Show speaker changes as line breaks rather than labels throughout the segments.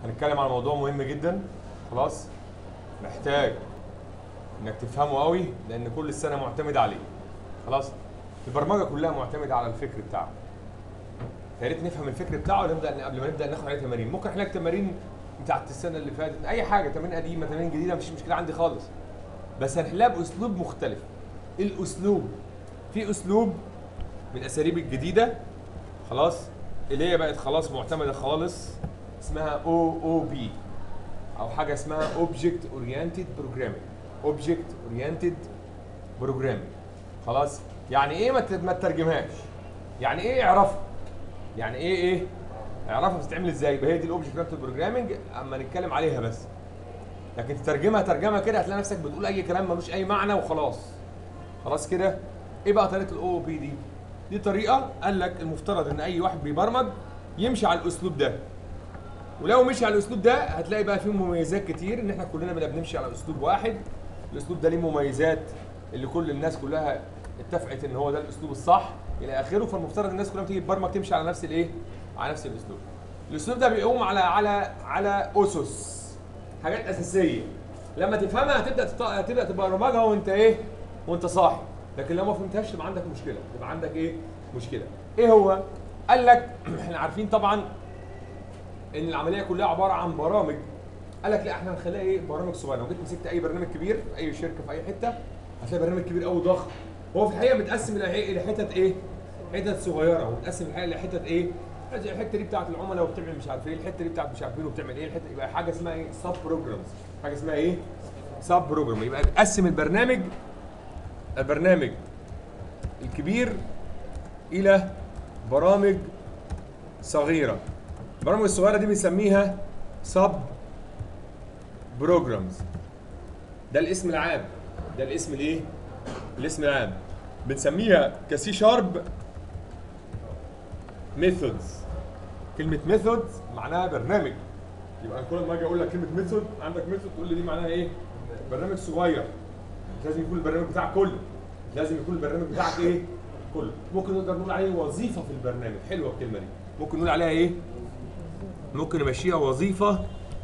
هنتكلم على موضوع مهم جدا خلاص محتاج انك تفهمه قوي لان كل السنه معتمد عليه خلاص البرمجه كلها معتمده على الفكر بتاعه يا ريت نفهم الفكر بتاعه ونبدا قبل ما نبدا ناخد عليه تمارين ممكن احنا تمارين بتاعت السنه اللي فاتت اي حاجه تمارين قديمه تمارين جديده مفيش مشكله عندي خالص بس هنحلها باسلوب مختلف الاسلوب في اسلوب من الاساليب الجديده خلاص اللي هي بقت خلاص معتمده خالص اسمها او او بي او حاجه اسمها اوبجكت اورينتد بروجرامينج اوبجكت اورينتد بروجرامينج خلاص يعني ايه ما ت- ما تترجمهاش يعني ايه اعرفها يعني ايه ايه اعرفها بتتعمل ازاي يبقى هي دي الاوبجكت اورينتد بروجرامينج اما نتكلم عليها بس لكن تترجمها ترجمه كده هتلاقي نفسك بتقول اي كلام ملوش اي معنى وخلاص خلاص كده ايه بقى طريقه الاو بي دي دي طريقه قال لك المفترض ان اي واحد بيبرمج يمشي على الاسلوب ده ولو مشي على الاسلوب ده هتلاقي بقى فيه مميزات كتير ان احنا كلنا بنبقى بنمشي على اسلوب واحد الاسلوب ده ليه مميزات اللي كل الناس كلها اتفقت ان هو ده الاسلوب الصح الى اخره فالمفترض الناس كلها بتيجي تبرمج تمشي على نفس الايه على نفس الاسلوب الاسلوب ده بيقوم على على على اسس حاجات اساسيه لما تفهمها هتبدا تط... هتبدا تبرمجها وانت ايه وانت صاحي لكن لو ما فهمتهاش تبقى عندك مشكله تبقى عندك ايه مشكله ايه هو قال لك احنا عارفين طبعا ان العمليه كلها عباره عن برامج قال لك لا احنا هنخليها ايه برامج صغيره لو جيت مسكت اي برنامج كبير في اي شركه في اي حته هتلاقي برنامج كبير قوي ضخم هو في الحقيقه متقسم الى إيه؟ الى حتت ايه حتت صغيره ومتقسم الحقيقه الى حتت ايه زي الحته دي بتاعت العملاء وبتعمل مش عارف ايه الحته دي بتاعت مش عارف مين وبتعمل ايه الحته يبقى حاجه اسمها ايه سب بروجرامز حاجه اسمها ايه سب بروجرام يبقى تقسم البرنامج البرنامج الكبير الى برامج صغيره البرامج الصغيره دي بنسميها سب بروجرامز ده الاسم العام ده الاسم الايه الاسم العام بنسميها كسي شارب ميثودز كلمه ميثودز معناها برنامج يبقى كل ما اجي اقول لك كلمه ميثود عندك ميثود تقول لي دي معناها ايه برنامج صغير مش لازم يكون البرنامج بتاعك كله مش لازم يكون البرنامج بتاعك ايه كله ممكن نقدر نقول عليه وظيفه في البرنامج حلوه الكلمه دي ممكن نقول عليها ايه ممكن نمشيها وظيفه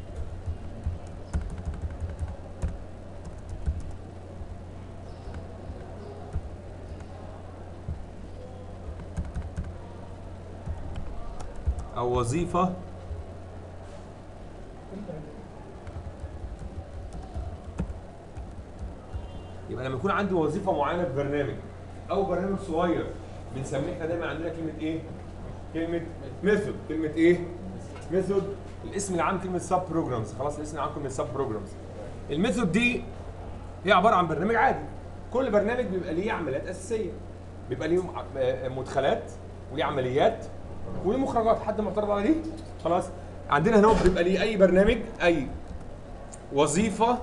او وظيفه يبقى لما يكون عندي وظيفه معينه في برنامج او برنامج صغير بنسميه احنا دايما عندنا كلمه ايه؟ كلمه ميثود كلمه ايه؟ ميثود الاسم العام كلمه سب بروجرامز خلاص الاسم العام كلمه سب بروجرامز الميثود دي هي عباره عن برنامج عادي كل برنامج بيبقى ليه عمليات اساسيه بيبقى ليه م- آه، مدخلات وليه عمليات وليه مخرجات حد معترض على دي خلاص عندنا هنا بيبقى ليه اي برنامج اي وظيفه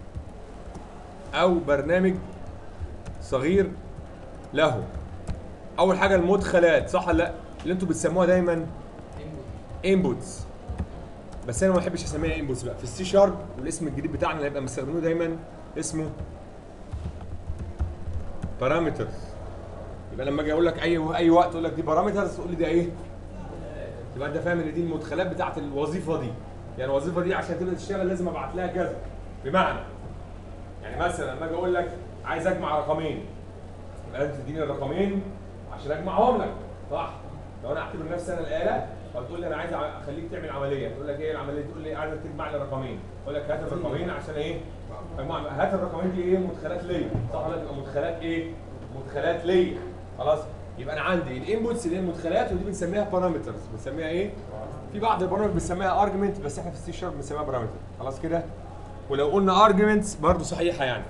او برنامج صغير له اول حاجه المدخلات صح ولا لا اللي انتوا بتسموها دايما انبوتس بس انا ما بحبش اسميها انبوتس بقى في السي شارب والاسم الجديد بتاعنا اللي هيبقى مستخدمينه دايما اسمه بارامترز يبقى لما اجي اقول لك اي اي وقت اقول لك دي بارامترز تقول لي ده ايه يبقى انت فاهم ان دي المدخلات بتاعت الوظيفه دي يعني الوظيفه دي عشان تبدا تشتغل لازم ابعت لها كذا بمعنى يعني مثلا لما اجي اقول لك عايز اجمع رقمين يبقى لازم تديني الرقمين عشان اجمعهم لك صح لو انا اعتبر نفسي انا الاله فتقول لي انا عايز اخليك تعمل عمليه تقول لك ايه العمليه تقول لي عايزك تجمع لي رقمين اقول لك هات الرقمين عشان ايه اجمع هات الرقمين دي ايه مدخلات ليا صح ولا تبقى مدخلات ايه مدخلات ليا خلاص يبقى انا عندي الانبوتس اللي هي المدخلات ودي بنسميها بارامترز بنسميها ايه في بعض البرامج بنسميها ارجمنت بس احنا في السي شارب بنسميها بارامتر خلاص كده ولو قلنا ارجمنتس برضه صحيحه يعني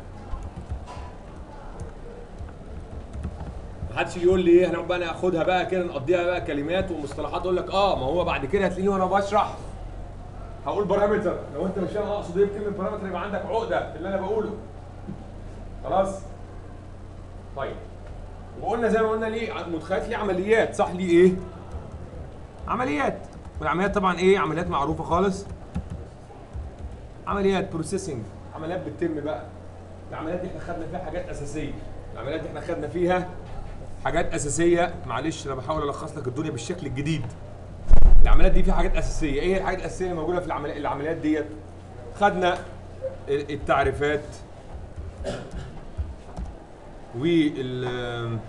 محدش يجي يقول لي ايه هنقعد بقى ناخدها بقى كده نقضيها بقى كلمات ومصطلحات اقول لك اه ما هو بعد كده هتلاقيني وانا بشرح هقول بارامتر لو انت مش فاهم اقصد ايه بكلمه بارامتر يبقى عندك عقده في اللي انا بقوله خلاص طيب وقلنا زي ما قلنا ليه مدخلات ليه عمليات صح ليه ايه عمليات والعمليات طبعا ايه عمليات معروفه خالص عمليات بروسيسنج عمليات بتتم بقى العمليات دي احنا خدنا فيها حاجات اساسيه العمليات دي احنا خدنا فيها حاجات اساسيه معلش انا بحاول الخص لك الدنيا بالشكل الجديد العمليات دي فيها حاجات اساسيه ايه هي الحاجات الاساسيه اللي موجوده في العمليات العمليات ديت خدنا ال- التعريفات وال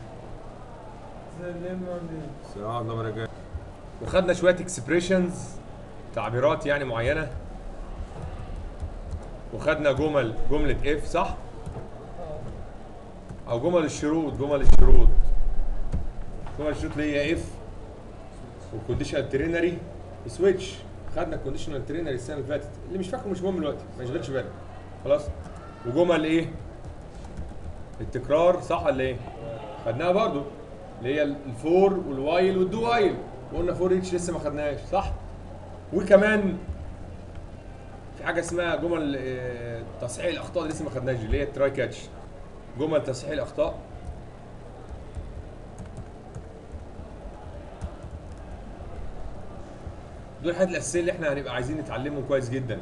سلام الله وبركاته وخدنا شويه اكسبريشنز تعبيرات يعني معينه وخدنا جمل جمله اف صح او جمل الشروط جمل الشروط جمل الشروط اللي هي اف والكونديشنال ترينري سويتش خدنا الكونديشنال ترينري السنه اللي فاتت اللي مش فاكره مش مهم دلوقتي ما يشغلش بالك خلاص وجمل ايه التكرار صح ولا ايه خدناها برضو اللي هي الفور والوايل والدو وايل وقلنا فور اتش لسه ما خدناهاش صح وكمان في حاجه اسمها جمل آه، تصحيح الاخطاء اللي لسه ما خدناهاش دي، اللي هي التراي كاتش جمل تصحيح الاخطاء دول الحاجات الاساسيه اللي احنا هنبقى عايزين نتعلمهم كويس جدا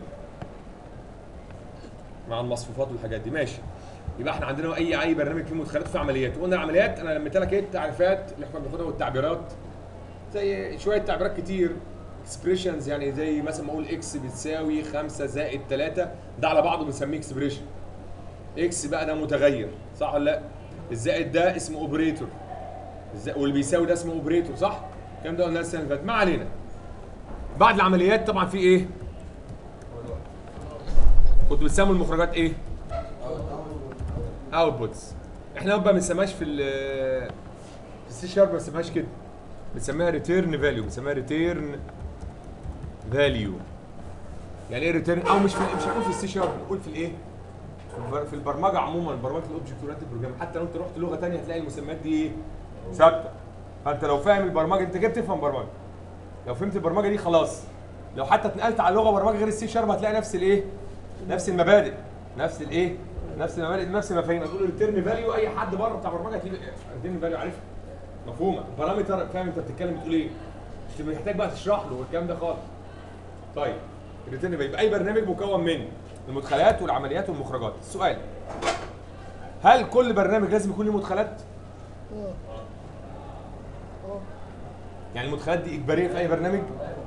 مع المصفوفات والحاجات دي ماشي يبقى احنا عندنا اي اي برنامج فيه مدخلات وفيه عمليات وقلنا العمليات انا لميت لك ايه التعريفات اللي احنا بناخدها والتعبيرات زي شويه تعبيرات كتير اكسبريشنز يعني زي مثلا ما اقول اكس بتساوي 5 زائد 3 ده على بعضه بنسميه اكسبريشن اكس بقى ده متغير صح ولا لا الزائد ده اسمه اوبريتور الز- واللي بيساوي ده اسمه اوبريتور صح الكلام ده قلناه السنه اللي فاتت ما علينا بعد العمليات طبعا في ايه كنتوا بتسموا المخرجات ايه اوتبوتس احنا ما بنسميهاش في ال في السي شارب ما بنسميهاش كده بنسميها ريتيرن فاليو بنسميها ريتيرن فاليو يعني ايه ريتيرن او مش في مش هنقول في السي شارب نقول في الايه في البر- في البرمجه عموما برمجه الاوبجكت اورينتد بروجرام حتى لو انت رحت لغه ثانيه هتلاقي المسميات دي ايه ثابته فانت لو فاهم البرمجه انت كده بتفهم برمجه لو فهمت البرمجه دي خلاص لو حتى اتنقلت على لغه برمجه غير السي شارب هتلاقي نفس الايه نفس المبادئ نفس الايه نفس المبادئ نفس المفاهيم هتقول ريتيرن فاليو اي حد بره بتاع برمجه هتلاقي ريتيرن فاليو عارفها مفهومه بارامتر فاهم انت بتتكلم بتقول ايه مش محتاج بقى تشرح له والكلام ده خالص طيب الريتيرن فاليو يبقى اي برنامج مكون من المدخلات والعمليات والمخرجات السؤال هل كل برنامج لازم يكون له مدخلات يعني المدخلات دي اجباريه في اي برنامج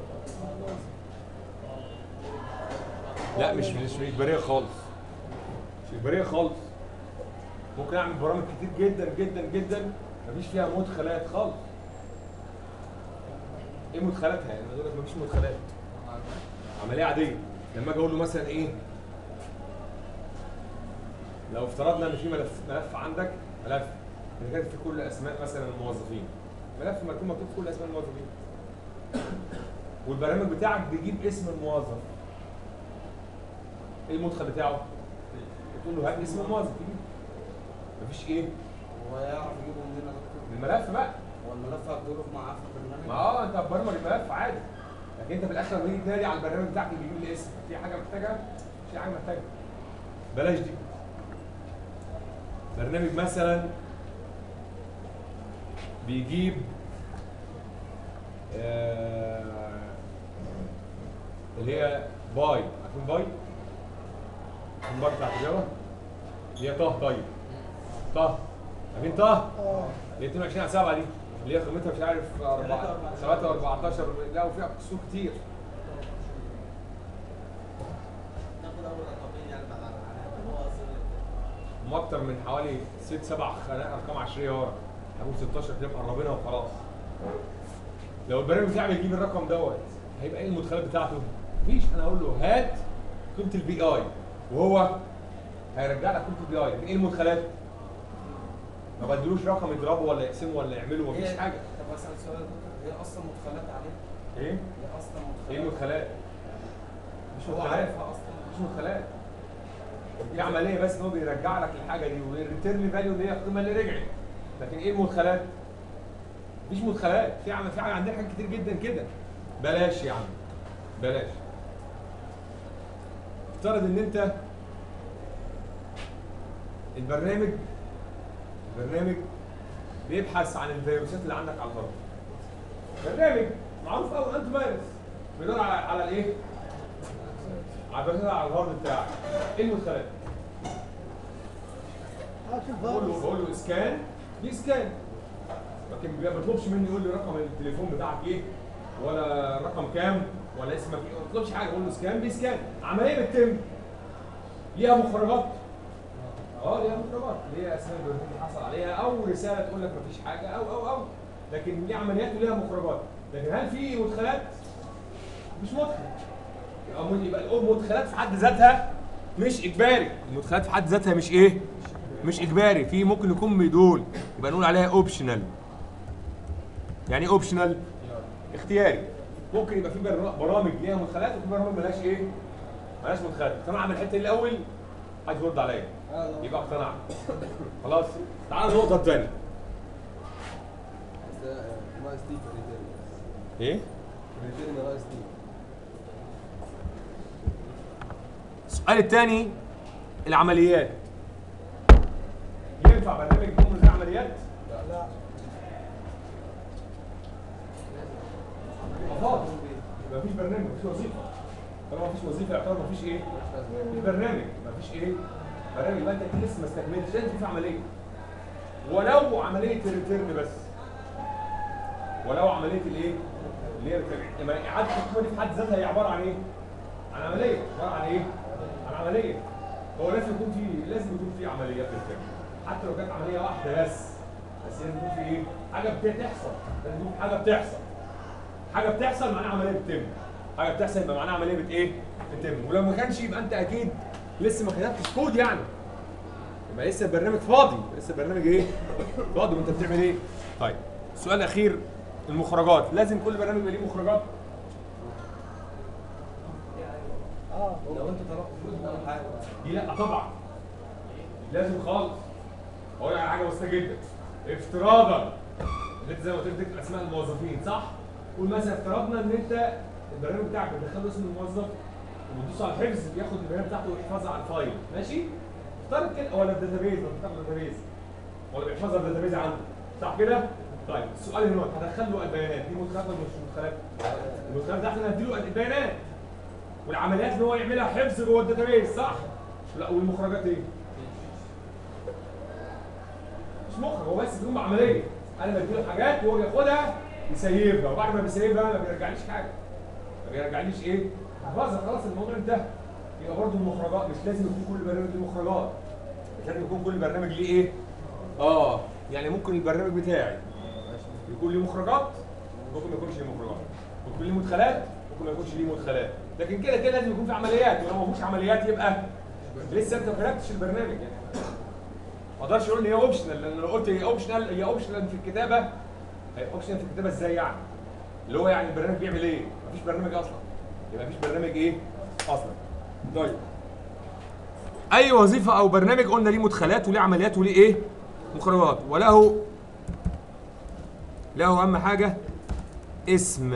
لا مش مش اجباريه خالص مش اجباريه خالص ممكن اعمل برامج كتير جدا جدا جدا مفيش فيها مدخلات خالص ايه مدخلاتها يعني بقول لك مفيش مدخلات عمليه عاديه لما اجي اقول له مثلا ايه لو افترضنا ان في ملف ملف عندك ملف اللي كاتب فيه كل اسماء مثلا الموظفين ملف مركون مكتوب فيه كل اسماء الموظفين والبرنامج بتاعك بيجيب اسم الموظف ايه المدخل بتاعه؟ تقول له هات اسم الموظف يجيب مفيش ايه؟
هو يعرف يجيبه منين يا دكتور؟
الملف بقى
هو الملف هتضرب معاه في البرنامج؟
ما اه انت هتبرمج الملف عادي لكن انت في الاخر لما تيجي تنادي على البرنامج بتاعك اللي بيجيب لي اسم في حاجه محتاجها؟ مش في حاجه محتاجها بلاش دي برنامج مثلا بيجيب آه اللي هي باي عارفين باي؟ عارفين باي بتاعت الرياضه؟ اللي هي طه طيب طه عارفين طه؟ اللي هي 22 على 7 دي اللي هي قيمتها مش عارف 3 14 لا وفيها كسور كتير
ناخد اول رقمين يعني بعد العلامه هو اصل
هم اكتر من حوالي 6 7 ارقام عشريه ورا هنقول 16 كده مقربينها وخلاص لو البرنامج بتاعي بيجيب الرقم دوت هيبقى ايه المدخلات بتاعته؟ مفيش انا اقول له هات قيمه البي اي وهو هيرجع لك قيمه البي اي لكن ايه المدخلات؟ ما بدلوش رقم يضربه ولا يقسمه ولا يعمله مفيش
هي-
حاجه
طب اسال سؤال يا دكتور هي اصلا مدخلات عليه؟
ايه؟
هي اصلا مدخلات
ايه المدخلات؟ مش
هو
مدخلات
عارفها اصلا
مش مدخلات دي عمليه بس ان هو بيرجع لك الحاجه دي والريتيرن فاليو اللي هي القيمه اللي رجعت لكن ايه المدخلات؟ مفيش مدخلات في عم في عم- عندنا حاجات كتير جدا كده بلاش يا عم بلاش افترض ان انت البرنامج البرنامج بيبحث عن الفيروسات اللي عندك على الهارد برنامج معروف قوي انت فيروس بيدور على على الايه؟ على الفيروسات على الهارد بتاعك ايه المدخلات؟ بقول له بقول له اسكان دي سكان لكن ما بيطلبش مني يقول لي رقم التليفون بتاعك ايه ولا رقم كام ولا اسمك ايه ما تطلبش حاجه قول له سكان بيسكان عمليه بتتم ليها مخرجات اه ليها مخرجات ليها اسماء البيانات اللي حصل عليها او رساله تقول لك مفيش حاجه او او او لكن ليه عمليات وليها مخرجات لكن هل في مدخلات؟ مش مدخل يبقى مد- يبقى المدخلات في حد ذاتها مش اجباري المدخلات في حد ذاتها مش ايه؟ مش اجباري في ممكن يكون بدون يبقى نقول عليها اوبشنال يعني ايه اوبشنال؟ اختياري ممكن يبقى في بر- برامج ليها مدخلات وفي برامج ملهاش ايه؟ ملهاش مدخلات اقتنع بالحته دي الاول حد يرد عليا يبقى اقتنع خلاص تعال النقطه الثانيه
ناقص تي في الريتيرن
ايه؟
الريتيرن ناقص تي
السؤال الثاني العمليات ينفع برنامج يكون من غير عمليات؟
لا
فاضي يبقى مفيش برنامج مفيش وظيفه طالما مفيش وظيفه يعتبر مفيش ايه؟ مفيش برنامج مفيش ايه؟ برنامج يبقى انت أكيد لسه ما استكملتش لازم في عمليه ولو عمليه الريتيرن بس ولو عمليه الايه؟ اللي هي الريتيرن يبقى اعاده الحكومه دي في حد ذاتها هي عباره عن ايه؟ عن عمليه عباره عن ايه؟ عن عمليه هو لازم يكون في لازم يكون في عمليات للفكره حتى لو كانت عمليه واحده بس بس لازم يكون في ايه؟ حاجه بتحصل لازم يكون في حاجه بتحصل حاجه بتحصل معناها عمليه بتتم حاجه بتحصل يبقى معناها عمليه بت ايه بتتم ولو ما كانش يبقى انت اكيد لسه ما كتبتش كود يعني يبقى لسه البرنامج فاضي لسه البرنامج ايه فاضي وانت بتعمل ايه طيب السؤال الاخير المخرجات لازم كل برنامج يبقى ليه مخرجات
لو انت طلبت فلوس من حاجه
دي لا طبعا لازم خالص اقول لك على حاجه بسيطه جدا افتراضا ان انت زي ما قلت لك تكتب اسماء الموظفين صح؟ قول مثلا افترضنا ان انت البرنامج بتاعك بتدخل له اسم الموظف وتدوس على الحفظ بياخد البيانات بتاعته ويحفظها على الفايل ماشي؟ افترض كده ولا الداتابيز ولا بتاخد الداتابيز ولا بيحفظها الداتابيز عنده صح كده؟ طيب السؤال هنا هدخل له البيانات دي مدخلات ولا مش مدخلات؟ المدخلات ده احنا هنديله البيانات والعمليات اللي هو يعملها حفظ جوه الداتابيز صح؟ لا والمخرجات ايه؟ مش مخرج هو بس بيقوم بعمليه انا بديله حاجات وهو بياخدها يسيبها وبعد ما بيسيبها ما بيرجعليش حاجه ما بيرجعليش ايه؟ حفظها خلاص الموضوع انتهى يبقى برضه المخرجات مش لازم يكون كل برنامج ليه مخرجات مش لازم يكون كل برنامج ليه ايه؟ اه يعني ممكن البرنامج بتاعي يكون ليه مخرجات ممكن ما يكونش ليه مخرجات ممكن يكون ليه مدخلات ممكن ما يكونش ليه مدخلات لكن كده كده لازم يكون في عمليات ولو ما فيش عمليات يبقى لسه انت ما كتبتش البرنامج يعني ما اقدرش اقول ان هي اوبشنال لان لو قلت هي اوبشنال هي اوبشنال في الكتابه هي اوبشنال في الكتابه ازاي يعني؟ اللي هو يعني البرنامج بيعمل ايه؟ مفيش برنامج اصلا يبقى مفيش برنامج ايه؟ اصلا طيب اي وظيفه او برنامج قلنا ليه مدخلات وليه عمليات وليه ايه؟ مخرجات وله له اهم حاجه اسم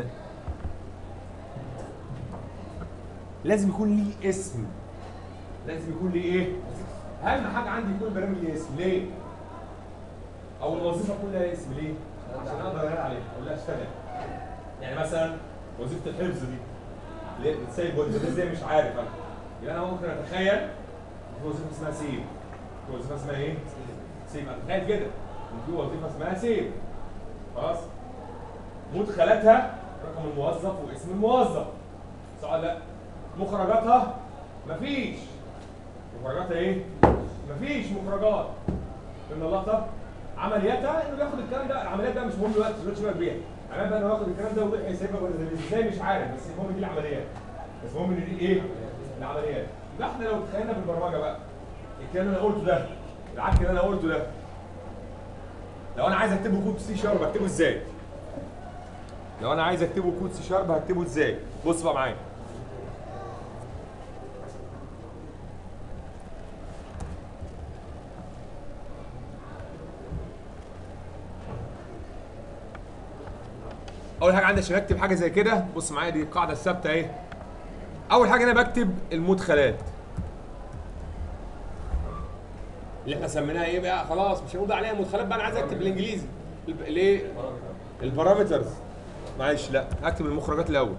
لازم يكون ليه اسم لازم يكون ليه ايه؟ اهم حاجه عندي يكون البرنامج ليه اسم ليه؟ او الوظيفه كلها اسم ليه؟ عشان اقدر انقل عليها اقول لها اشتغل يعني مثلا وظيفه الحفظ دي ليه بتسيب وظيفه ازاي مش عارف انا يبقى انا ممكن اتخيل في وظيفه اسمها سيف في وظيفه اسمها ايه؟ سيف اتخيل كده ان في وظيفه اسمها سيف خلاص مدخلاتها رقم الموظف واسم الموظف صح ولا لا؟ مخرجاتها مفيش مخرجاتها ايه؟ مفيش مخرجات ان الله طب عملياتها انه بياخد الكلام ده العمليات ده مش مهم دلوقتي دلوقتي شبه بيها العمليات بقى انه ياخد الكلام ده ويروح يسيبها ولا ازاي مش عارف بس المهم دي العمليات بس المهم ان دي ايه؟ العمليات يبقى احنا لو تخيلنا في البرمجه بقى الكلام اللي انا قلته ده العك اللي انا قلته ده لو انا عايز اكتبه كود سي شارب اكتبه ازاي؟ لو انا عايز اكتبه كود سي شارب هكتبه ازاي؟ بص بقى معايا اول حاجه عندي عشان اكتب حاجه زي كده بص معايا دي القاعده الثابته اهي اول حاجه انا بكتب المدخلات اللي احنا سميناها ايه بقى خلاص مش هنقول عليها مدخلات بقى انا عايز اكتب بالانجليزي الب- ليه البارامترز معلش لا هكتب المخرجات الاول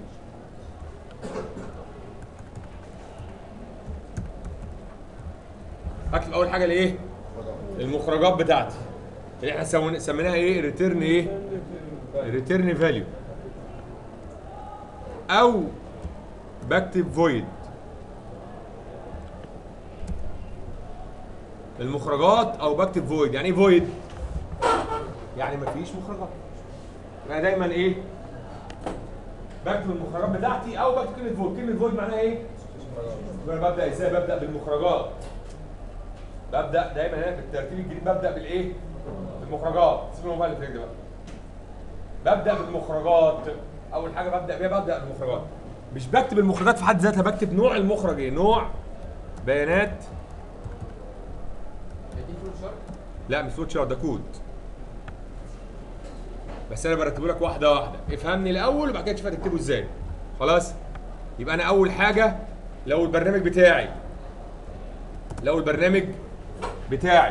هكتب اول حاجه الايه المخرجات بتاعتي اللي احنا سمون- سميناها ايه ريتيرن ايه ريتيرن فاليو او بكتب فويد المخرجات او بكتب فويد يعني ايه فويد يعني مفيش مخرجات انا دايما ايه بكتب المخرجات بتاعتي او بكتب كلمه فويد كلمه فويد معناها ايه انا ببدا ازاي ببدا بالمخرجات ببدا دايما هنا في الترتيب الجديد ببدا بالايه بالمخرجات سيب الموبايل في رجلي بقى ببدا بالمخرجات اول حاجه ببدا بيها ببدا بالمخرجات مش بكتب المخرجات في حد ذاتها بكتب نوع المخرج ايه نوع بيانات
دي فلوت شارت
لا مش فلوت شارت ده كود بس انا برتبه لك واحده واحده افهمني الاول وبعد كده تشوف هتكتبه ازاي خلاص يبقى انا اول حاجه لو البرنامج بتاعي لو البرنامج بتاعي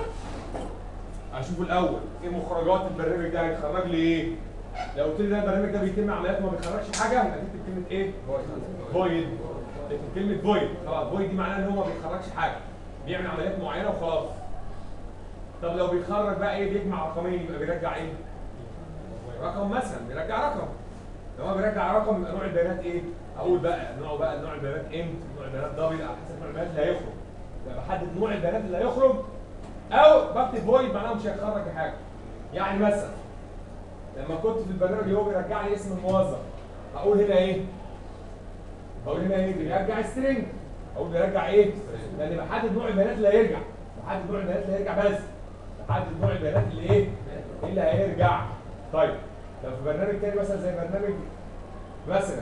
اشوف الاول ايه مخرجات البرنامج ده هيخرج لي ايه لو قلت لي ده البرنامج ده بيتم عمليات وما بيخرجش حاجه يبقى تكتب كلمه ايه فويد تكتب كلمه فويد خلاص فويد دي معناها ان هو ما بيخرجش حاجه بيعمل عمليات معينه وخلاص طب لو بيخرج بقى ايه بيجمع رقمين يبقى بيرجع ايه رقم مثلا بيرجع رقم لو هو بيرجع رقم يبقى نوع البيانات ايه اقول بقى نوعه بقى نوع البيانات انت نوع البيانات دبل على حسب نوع البيانات اللي هيخرج يبقى بحدد نوع البيانات اللي هيخرج او بكتب فويد معناها مش هيخرج حاجه يعني مثلا لما كنت في البرنامج اللي هو بيرجع لي اسم الموظف هقول هنا ايه هقول هنا ايه بيرجع سترينج اقول بيرجع ايه لان بحدد نوع البيانات اللي هيرجع بحدد نوع البيانات اللي هيرجع بس بحدد نوع البيانات اللي ايه اللي هيرجع طيب لو في برنامج تاني مثلا زي برنامج مثلا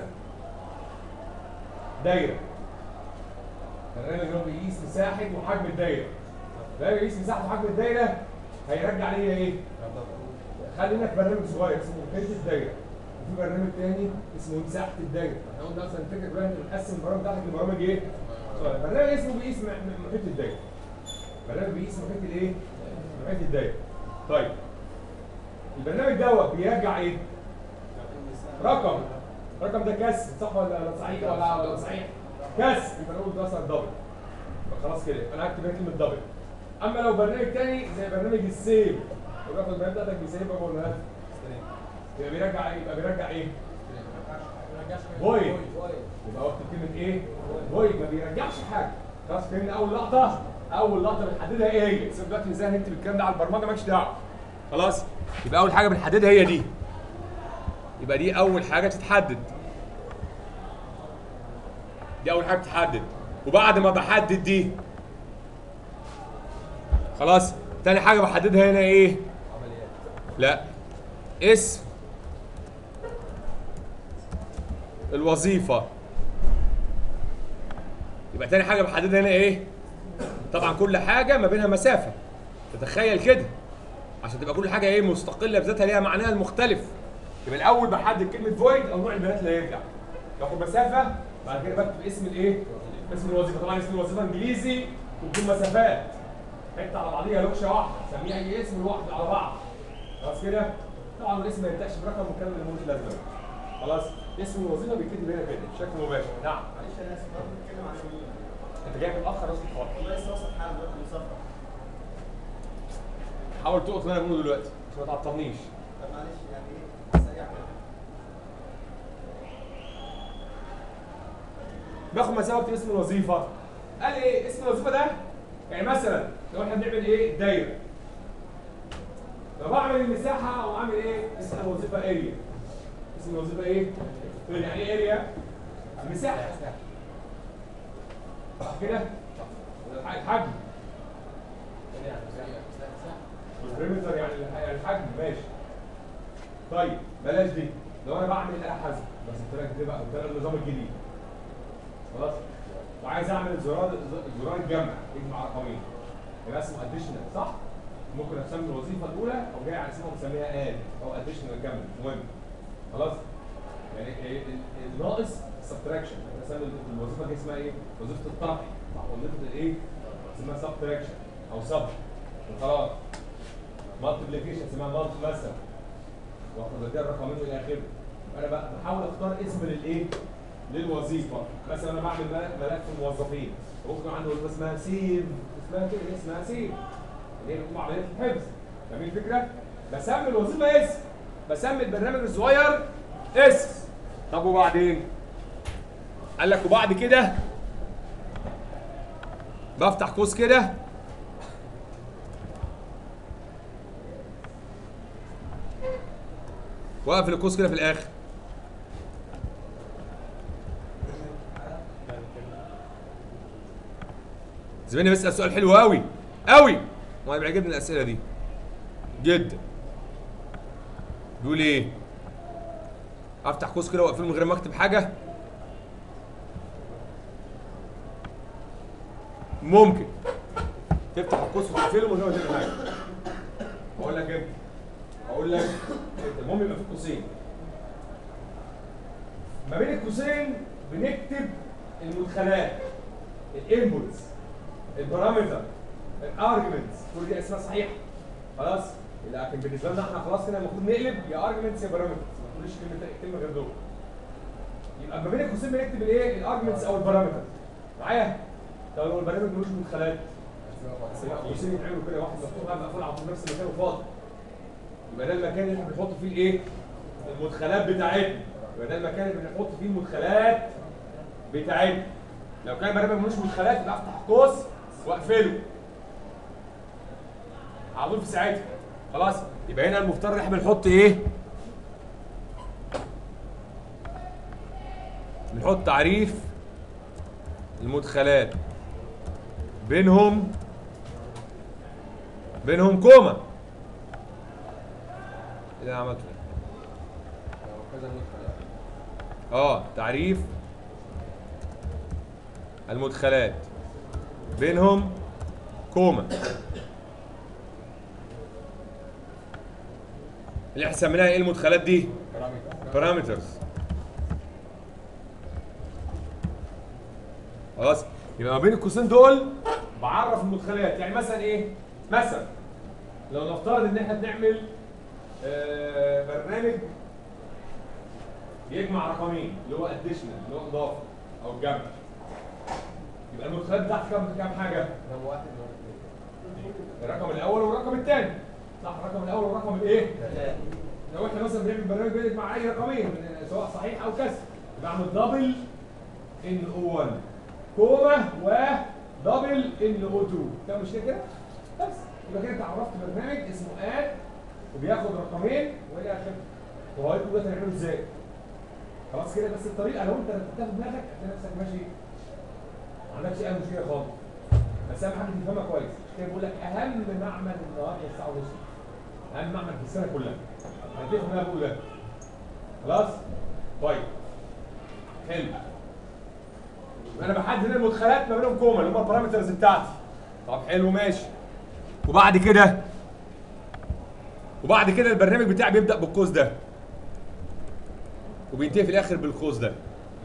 دايره برنامج اللي هو بيقيس مساحه وحجم الدايره برنامج بيقيس مساحه وحجم الدايره هيرجع لي ايه خلينا في برنامج صغير اسمه محيط الدايره وفي برنامج تاني اسمه مساحه الدايره احنا قلنا اصلا الفكره كلها انت بتقسم البرامج بتاعتك لبرامج ايه؟ صغيرة. برنامج اسمه بيقيس م- م- محيط الدايره برنامج بيقيس محيط الايه؟ محيط الدايره طيب البرنامج دوت بيرجع ايه؟ رقم الرقم ده كسر صح ولا ولا صحيح ولا ولا صحيح؟ كسر يبقى نقول ده مثلا دبل يبقى خلاص كده انا هكتب هنا كلمه دبل اما لو برنامج تاني زي برنامج السيف لو بياخد البيانات بتاعتك بيسيبها جوه الهاتف يبقى بيرجع ايه؟ يبقى بيرجع ايه؟ فويد يبقى وقت كلمه ايه؟ فويد ما بيرجعش حاجه خلاص فهمنا اول لقطه اول لقطه بنحددها ايه هي؟ سيب دلوقتي ازاي هنكتب الكلام ده على البرمجه مالكش دعوه خلاص يبقى اول حاجه بنحددها هي دي يبقى دي اول حاجه تتحدد دي اول حاجه بتتحدد وبعد ما بحدد دي خلاص تاني حاجه بحددها هنا ايه لا اسم الوظيفه يبقى تاني حاجه بحددها هنا ايه طبعا كل حاجه ما بينها مسافه تتخيل كده عشان تبقى كل حاجه ايه مستقله بذاتها ليها معناها المختلف يبقى الاول بحدد كلمه فويد او نوع البيانات اللي هيرجع باخد مسافه بعد كده بكتب اسم الايه اسم الوظيفه طبعا اسم الوظيفه انجليزي وبدون مسافات حته على بعضيها لوكشه واحده سميها اي اسم لوحده على بعض خلاص كده طبعا الاسم ما ينتهيش برقم مكمل لمده لازمه خلاص اسم الوظيفه بيتكتب هنا كده بشكل مباشر نعم
معلش انا اسف برضه بتتكلم عن مين؟
انت جاي متاخر اصلا خالص
والله لسه واصل حالا دلوقتي مصفر
حاول تقط اللي انا بقوله دلوقتي عشان ما تعطلنيش
طب معلش يعني ايه سريع كده
باخد مسافه اكتب اسم الوظيفه قال ايه اسم الوظيفه ده يعني مثلا لو احنا بنعمل ايه دايره لو بعمل المساحه او اعمل ايه اسم الوظيفه اريا اسم الوظيفه ايه يعني ايه اريا مساحه صح كده الحجم البريمتر يعني الح- يعني الحجم ماشي طيب بلاش دي لو انا بعمل آلة حاسبة بس قلت لك دي بقى قلت لك النظام الجديد خلاص وعايز اعمل زرار زرار الجمع يجمع رقمين يبقى اسمه اديشنال صح؟ ممكن اسمي الوظيفه الاولى او جاي على اسمها مسميها اد او اديشنال جمع مهم خلاص يعني ال- ال- الناقص سبتراكشن اسمي الوظيفه دي اسمها ايه؟ وظيفه الطرح صح وظيفه الايه؟ اسمها سبتراكشن او سب وخلاص مالتيبليكيشن اسمها مالتي مثلا واخد ده الرقمين الى اخره انا بقى بحاول اختار اسم للايه؟ للوظيفه مثلا انا بعمل ملف ملف الموظفين ممكن عندي وظيفه اسمها سيف اسمها كده اسمها سيف اللي هي بتقوم عمليه الحفظ فاهمين الفكره؟ بسمي الوظيفه اسم بسمي البرنامج الصغير اسم طب وبعدين قال لك وبعد كده بفتح قوس كده واقفل القوس كده في الاخر زميلي بيسأل سؤال حلو قوي قوي وانا بيعجبني الاسئله دي جدا بيقول ايه افتح قوس كده واقفله من غير ما اكتب حاجه ممكن تفتح القوس وتقفله من غير ما تعمل حاجه اقول لك امتى اقول لك امتى المهم يبقى في قوسين ما بين القوسين بنكتب المدخلات الانبوتس البارامتر الارجمنتس كل دي اسماء صحيحه خلاص لكن بالنسبه لنا احنا خلاص كده المفروض نقلب يا ارجمنتس يا بارامترز ما تقوليش كلمه كلمه غير دول يبقى ما بين القوسين بنكتب الايه الارجمنتس او البارامتر معايا طب لو البرنامج ملوش مدخلات بس لا قوسين يتعملوا كده واحد مفتوح بقى مقفول على طول نفس المكان وفاضي يبقى ده المكان اللي احنا بنحط فيه الايه المدخلات بتاعتنا يبقى ده المكان اللي بنحط فيه المدخلات بتاعتنا لو كان البرنامج ملوش مدخلات يبقى افتح قوس واقفله على طول في ساعتها خلاص يبقى هنا المفترض احنا بنحط ايه بنحط تعريف المدخلات بينهم بينهم كوما ايه اللي عملته
كذا ندخل
اه تعريف المدخلات بينهم كوما اللي احنا سميناها ايه المدخلات دي بارامترز خلاص يبقى ما بين القوسين دول بعرف المدخلات يعني مثلا ايه مثلا لو نفترض ان احنا بنعمل آه برنامج يجمع رقمين اللي هو اديشنال اللي هو اضافه او الجمع يبقى المدخلات بتاعتي كام كام حاجه
رقم واحد ورقم اثنين
الرقم الاول والرقم الثاني صح الرقم الاول والرقم الايه
ثلاثة
لو احنا مثلا بنعمل برنامج بيجمع اي رقمين سواء صحيح او كسر بعمل دبل ان او 1 كوما و دبل ان او 2 ده مش كده بس يبقى كده انت عرفت برنامج اسمه اد وبياخد رقمين والى اخره وهقول لكم دلوقتي هنعمله ازاي خلاص كده بس الطريقه لو انت رتبتها في دماغك هتلاقي نفسك ماشي ما عندكش اي مشكله خالص بس اهم حاجه تفهمها كويس عشان كده بقول لك اهم معمل النهارده الساعه ونص اهم معمل في السنه كلها هتفهم اللي انا بقول ده خلاص طيب حلو يبقى انا بحدد هنا المدخلات ما بينهم كوما اللي هم البارامترز بتاعتي طب حلو ماشي وبعد كده وبعد كده البرنامج بتاعي بيبدا بالقوس ده وبينتهي في الاخر بالقوس ده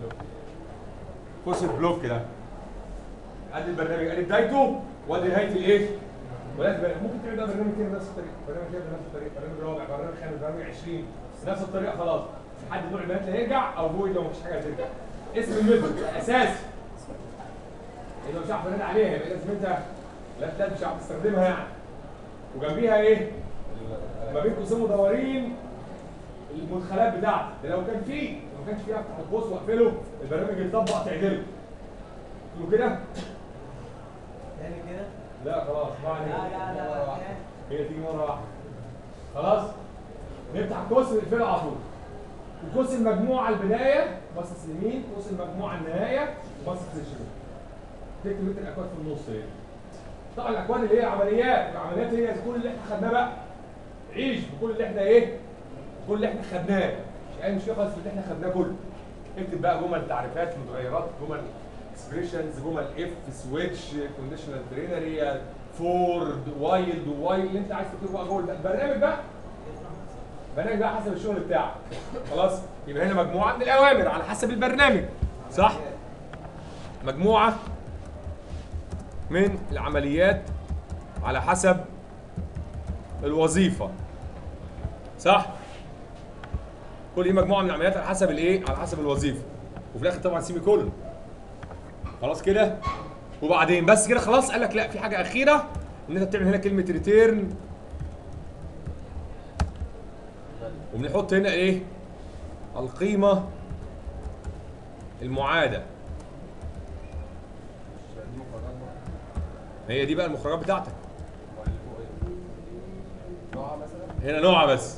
قوس البلوك ده ادي البرنامج ادي بدايته وادي نهايه الايه؟ ولازم ممكن تعمل بقى برنامج تاني بنفس الطريقه برنامج تاني بنفس الطريقه برنامج رابع برنامج خامس برنامج 20 نفس الطريقه خلاص لحد نوع البيانات اللي هيرجع او فويد لو مفيش حاجه هترجع اسم الميثود اساسي اللي مش عارف برنامج عليها يبقى لازم انت لا لا مش عارف تستخدمها يعني وجنبيها ايه؟ ما بين قوسين مدورين المدخلات بتاعتي ده لو كان فيه لو ما كانش فيه افتح القوس واقفله البرنامج يطبق تعدله تقولوا كده؟
تاني كده
لا خلاص ما
لا
عليك
لا لا لا
هي تيجي مره واحده خلاص نفتح القوس ونقفله على طول وقوس المجموعه البدايه باصص يمين قوس المجموعه النهايه وباصص للشمال تكتب انت الاكواد في النص هنا طبعا الاكواد اللي هي عمليات العمليات هي كل اللي احنا خدناه بقى عيش بكل اللي احنا ايه كل اللي احنا خدناه مش اي مشكله خالص في اللي احنا خدناه كله اكتب بقى جمل تعريفات متغيرات جمل اكسبريشنز جمل اف سويتش كونديشنال ترينري فور وايلد وايل اللي انت عايز تكتبه بقى جوه البرنامج بقى برنامج بقى حسب الشغل بتاعك خلاص يبقى هنا مجموعه من الاوامر على حسب البرنامج صح مجموعه من العمليات على حسب الوظيفه صح كل دي مجموعه من العمليات على حسب الايه على حسب الوظيفه وفي الاخر طبعا سيمي كولون خلاص كده وبعدين بس كده خلاص قال لك لا في حاجه اخيره ان انت بتعمل هنا كلمه ريتيرن وبنحط هنا ايه القيمه المعاده هي دي بقى المخرجات بتاعتك هنا نوعها بس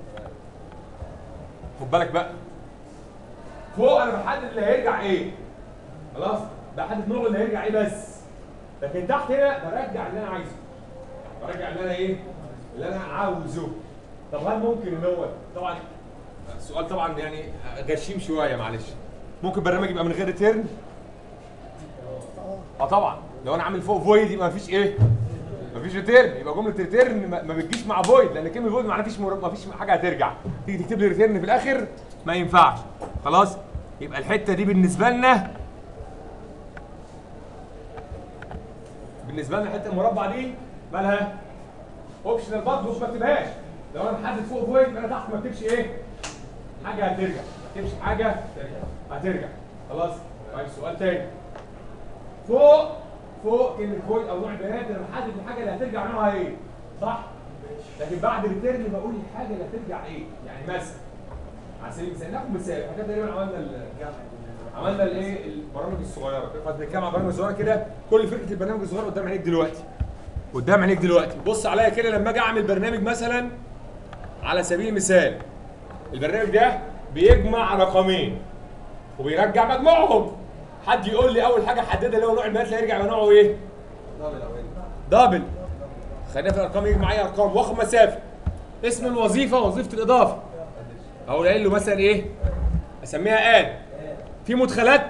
خد بالك بقى فوق انا بحدد اللي هيرجع ايه خلاص بحدد نوع اللي هيرجع ايه بس لكن تحت هنا برجع اللي انا عايزه برجع اللي انا ايه اللي انا عاوزه طب هل ممكن ان هو طبعا السؤال طبعا يعني غشيم شويه معلش ممكن برنامج يبقى من غير ريتيرن اه طبعا لو انا عامل فوق فويد يبقى مفيش ايه مفيش ريتيرن يبقى جمله ريتيرن ما ما بتجيش مع فويد لان كلمه فويد معناها مفيش مر... مفيش حاجه هترجع تيجي تكتب لي ريتيرن في الاخر ما ينفعش خلاص يبقى الحته دي بالنسبه لنا بالنسبه لنا الحته المربع دي مالها اوبشنال برضه مش ما اكتبهاش لو انا محدد فوق فويد يبقى انا تحت ما اكتبش ايه حاجه هترجع ما اكتبش حاجه هترجع خلاص طيب سؤال تاني فوق فوق كلمه فوق او نوع البيانات انا بحدد الحاجه اللي هترجع نوعها ايه صح لكن بعد ريتيرن بقول الحاجه اللي هترجع ايه يعني مثلا على سبيل المثال ناخد مثال احنا كده تقريبا عملنا ال- عملنا الايه البرامج الصغيره كنا بنتكلم عن برامج صغيره كده كل فكره البرنامج الصغير قدام عينيك دلوقتي قدام عينيك دلوقتي بص عليا كده لما اجي اعمل برنامج مثلا على سبيل المثال البرنامج ده بيجمع رقمين وبيرجع مجموعهم حد يقول لي اول حاجه حددها اللي هو نوع البيانات اللي هيرجع يبقى نوعه ايه دبل خلينا في الارقام يجي معايا ارقام واخد مسافه اسم الوظيفه وظيفه الاضافه اقول قايل له مثلا ايه اسميها اد في مدخلات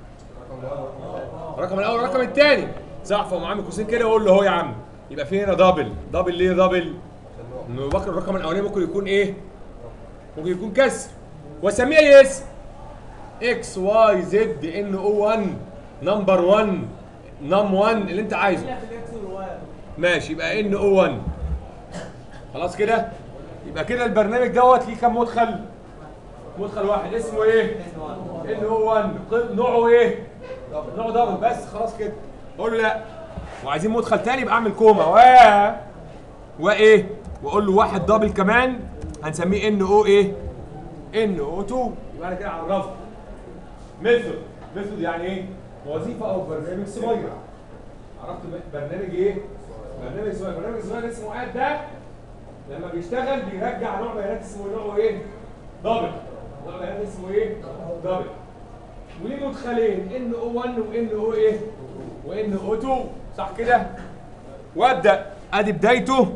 الرقم الاول الرقم الثاني صح فاقوم عامل قوسين كده واقول له اهو يا عم يبقى في هنا دبل دبل ليه دبل انه بكر الرقم الاولاني ممكن يكون ايه ممكن يكون كسر واسميها ايه اسم اكس واي زد ان او 1 نمبر 1 نم 1 اللي انت عايزه
في الاكس والواي
ماشي يبقى ان او 1 خلاص كده يبقى كده البرنامج دوت ليه كام مدخل مدخل واحد اسمه ايه ان او 1 ق- نوعه ايه نوعه دبل بس خلاص كده اقول له لا وعايزين مدخل تاني يبقى اعمل كوما و وايه واقول له واحد دبل كمان هنسميه ان او ايه ان او 2 يبقى انا كده عرفت ميثود ميثود يعني ايه وظيفه او برنامج صغير عرفت ب- برنامج ايه برنامج صغير برنامج صغير اسمه اد ده لما بيشتغل بيرجع نوع بيانات اسمه نوعه ايه دبل نوع بيانات اسمه ايه دبل وليه مدخلين ان او 1 وان او ايه وان او 2 صح كده وابدا ادي بدايته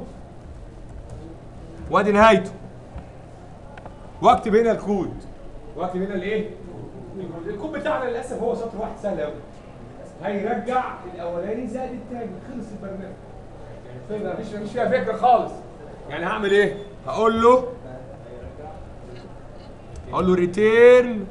وادي نهايته واكتب هنا الكود واكتب هنا الايه الكود. الكود بتاعنا للاسف هو سطر واحد سهل قوي هيرجع الاولاني زائد الثاني خلص البرنامج يعني فين مفيش مفيش فيها فكره خالص يعني هعمل ايه هقول له اقول له ريتيرن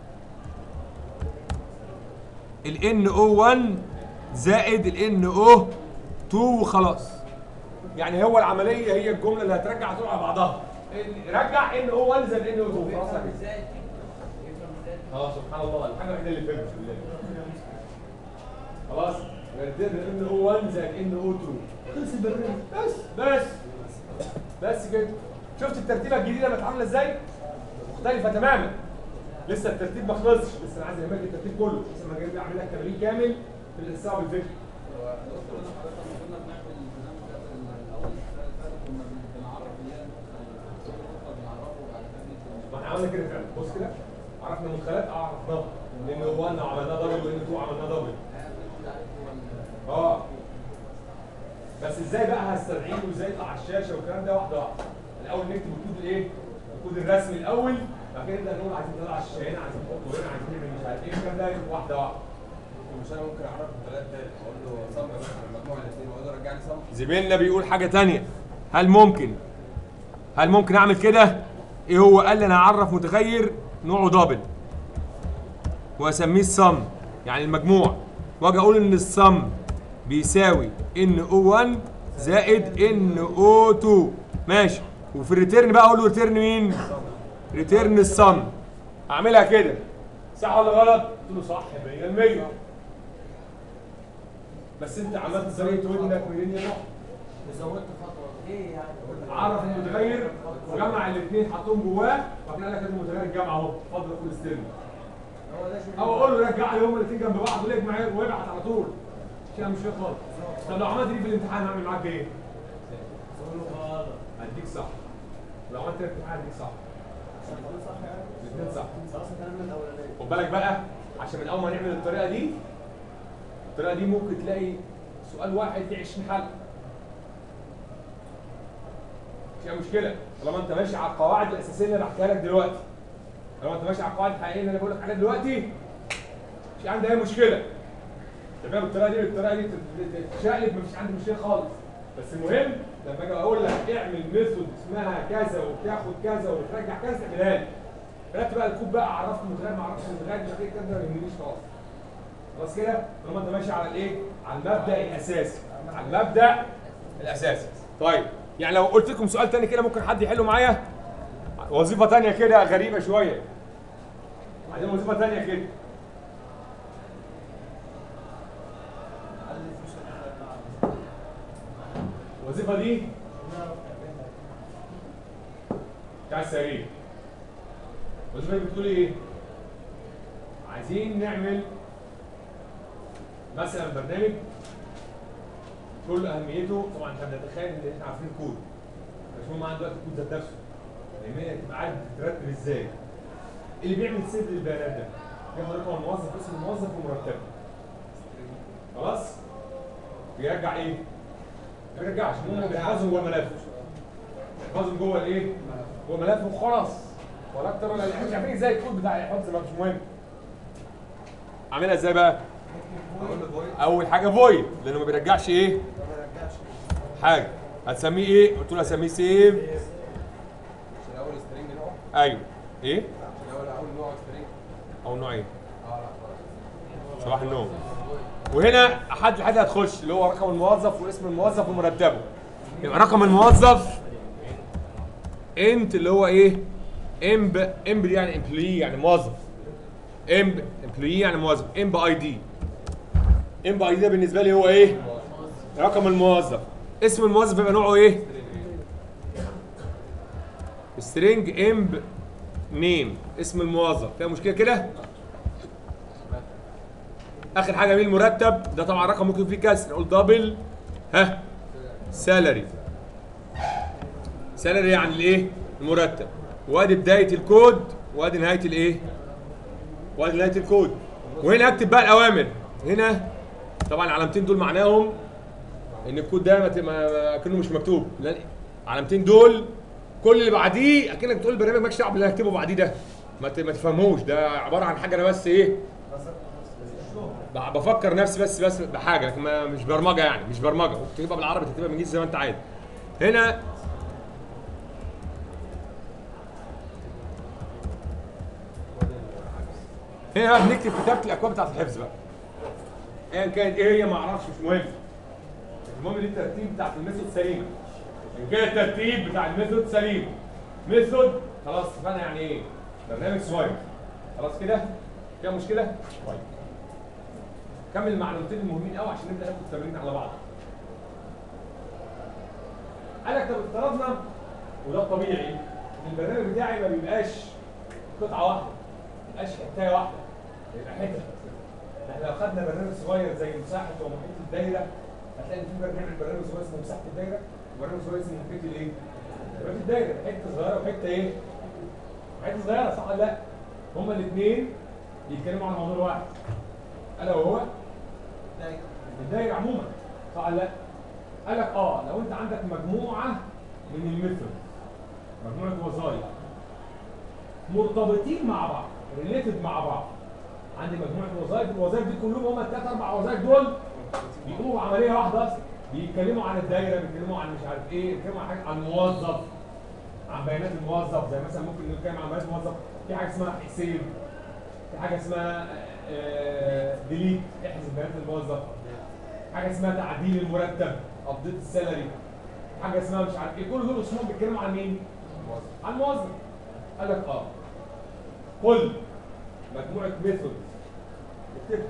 ال او 1 زائد ال او 2 وخلاص يعني هو العمليه هي الجمله اللي هترجع طول على بعضها رجع ان او 1 زائد ان او 2 خلاص على كده. اه سبحان الله الحاجه الوحيده اللي فهمت بالله خلاص ريتيرن ان او 1 زائد ان او 2 خلص البرنامج بس بس بس كده شفت الترتيبه الجديده بقت عامله ازاي؟ مختلفه تماما لسه الترتيب ما خلصش لسه انا عايز اعمل لك الترتيب كله لسه ما جاي اعمل لك تمرين كامل في الاستيعاب الفكري
دكتور انا حضرتك لما كنا بنعمل البرنامج ده في الاول السنه اللي فاتت كنا بن- بنعرف اللي هي النقطه بنعرفه وبعد كده ندخل.
ما احنا عملنا كده فعلا بص كده عرفنا مدخلات اه عرفناها لان 1 عملناه دبل وان 2 عملناه دبل اه بس ازاي بقى هستدعيه وازاي يطلع على الشاشه والكلام ده واحده واحده الاول نكتب الكود الايه الكود الرسمي الاول بعد كده نبدا نقول عايزين نطلع على الشاشه هنا عايزين نحطه هنا عايزين نعمل مش عارف ايه الكلام ده يبقى واحده واحده
مش انا ممكن اعرف الثلاث تاني اقول له صم مثلا المجموع الاثنين واقول له رجع لي صم
زميلنا بيقول حاجة تانية هل ممكن هل ممكن اعمل كده ايه هو قال لي انا هعرف متغير نوعه دبل واسميه السم يعني المجموع واجي اقول ان السم بيساوي ان او 1 زائد ان او 2 ماشي وفي الريتيرن بقى اقول له ريتيرن مين ريتيرن السم اعملها كده صح ولا غلط قلت له صح 100% بس انت عملت زاويه ودنك منين يا نوح
وزودت خطوه ايه يعني؟
عرف المتغير وجمع الاثنين حطهم جواه وبعدين قال لك ادي المتغير الجمع اهو اتفضل كل ستيرن
هو ده شغل
او اقول له رجع لي هما الاثنين جنب بعض واجمع وابعت على طول مش مش فيه خالص طب لو عملت دي في الامتحان هعمل معاك ايه؟ هديك صح لو عملت في الامتحان هديك صح الاثنين صح خد بالك بقى عشان من اول ما نعمل الطريقه دي الطريقه دي ممكن تلاقي سؤال واحد فيه 20 حل فيها مشكله طالما انت ماشي على القواعد الاساسيه اللي بحكيها لك دلوقتي طالما انت ماشي على القواعد الحقيقيه اللي انا بقول لك عليها دلوقتي مش عندي اي مشكله تمام بالطريقه دي بالطريقه دي تتشقلب مفيش عندي مشكله خالص بس المهم لما اجي اقول لك اعمل ميثود اسمها كذا وبتاخد كذا وبترجع كذا تعملها لي رتب بقى الكود بقى عرفت متغير ما عرفتش متغير مش عارف ايه الكلام ده ما يهمنيش خالص خلاص كده طالما انت ماشي على الايه؟ على المبدا الاساسي على المبدا الاساسي طيب يعني لو قلت لكم سؤال تاني كده ممكن حد يحله معايا وظيفه تانيه كده غريبه شويه عايزين وظيفه تانيه كده الوظيفه دي بتاع السرير الوظيفه دي بتقول ايه؟ عايزين نعمل مثلا برنامج كل اهميته طبعا احنا بنتخيل ان احنا عارفين الكود مش مهم عندنا دلوقتي الكود ذات نفسه لان تبقى عارف ترتب ازاي اللي بيعمل سيف للبيانات ده بياخد رقم الموظف اسم الموظف ومرتبه خلاص بيرجع ايه؟ ما بيرجعش المهم بيحفظهم جوه الملف بيحفظهم جوه الايه؟ جوه الملف وخلاص ولا اكتر ولا اقل مش عارفين ازاي الكود بتاع الحفظ ما مش مهم اعملها ازاي بقى؟
اقول له فويد
اول حاجه فويد لانه ما بيرجعش ايه؟ حاجه هتسميه ايه؟ قلت له هسميه سيف
مش الاول سترينج نوع
ايوه ايه؟
مش الاول اول نوع سترينج
او نوع ايه؟
اه لا خلاص
صباح النوم وهنا حد حد هتخش اللي هو رقم الموظف واسم الموظف ومرتبه يبقى رقم الموظف انت اللي هو ايه امب امب دي يعني امبلوي يعني موظف امب امبلوي يعني موظف امب اي دي امب اي دي ده بالنسبه لي هو ايه رقم الموظف اسم الموظف يبقى نوعه ايه سترينج امب نيم اسم الموظف فيها مشكله كده اخر حاجه مين المرتب ده طبعا رقم ممكن فيه كسر نقول دبل ها سالري سالري يعني الايه المرتب وادي بدايه الكود وادي نهايه الايه وادي نهايه الكود وهنا اكتب بقى الاوامر هنا طبعا العلامتين دول معناهم ان الكود ده ما ت- ما- ما- كأنه مش مكتوب لان العلامتين دول كل اللي بعديه اكنك بتقول البرنامج مالكش دعوه باللي هكتبه بعديه ده ما ت- ما تفهموش ده عباره عن حاجه انا بس ايه ب- بفكر نفسي بس بس بحاجه لكن ما مش برمجه يعني مش برمجه ممكن تكتبها بالعربي تكتبها بالانجليزي زي ما انت عايز هنا هنا بقى بنكتب كتابه الاكواد بتاعت الحفظ بقى ايا كانت ايه هي ما اعرفش مش مهم المهم دي الترتيب بتاعت الميثود سليمه ان كان الترتيب بتاع الميثود سليم ميثود خلاص اتفقنا يعني ايه برنامج صغير خلاص كده فيها مشكله طيب كمل المعلومتين المهمين قوي عشان نبدا ناخد التمرين على بعض قال لك طب افترضنا وده الطبيعي ان البرنامج بتاعي ما بيبقاش قطعه واحده ما بيبقاش حتايه واحده بيبقى حتت احنا لو خدنا برنامج صغير زي مساحه ومحيط الدايره هتلاقي ان في برنامج برنامج صغير اسمه مساحه الدايره وبرنامج صغير اسمه محيط الايه؟ محيط الدايره حته صغيره وحته ايه؟ حته صغيره صح ولا لا؟ هما الاثنين بيتكلموا عن موضوع واحد الا وهو الدايره عموما صح ولا لا؟ قال لك اه لو انت عندك مجموعه من الميثود مجموعه وظائف مرتبطين مع بعض ريليتد مع بعض عندي مجموعه وظائف الوظائف دي كلهم هم الثلاث اربع وظائف دول بيقوموا بعمليه واحده اصلا بيتكلموا عن الدايره بيتكلموا عن مش عارف ايه بيتكلموا عن حاجه عن موظف عن بيانات الموظف زي مثلا ممكن نتكلم عن بيانات الموظف في حاجه اسمها حسين في حاجه اسمها ديليت احذف بيانات الموظف حاجه اسمها تعديل المرتب ابديت السالري حاجه اسمها مش عارف ايه كل دول اسمهم بيتكلموا عن مين؟ عن الموظف قال لك اه كل مجموعه ميثود اكتبها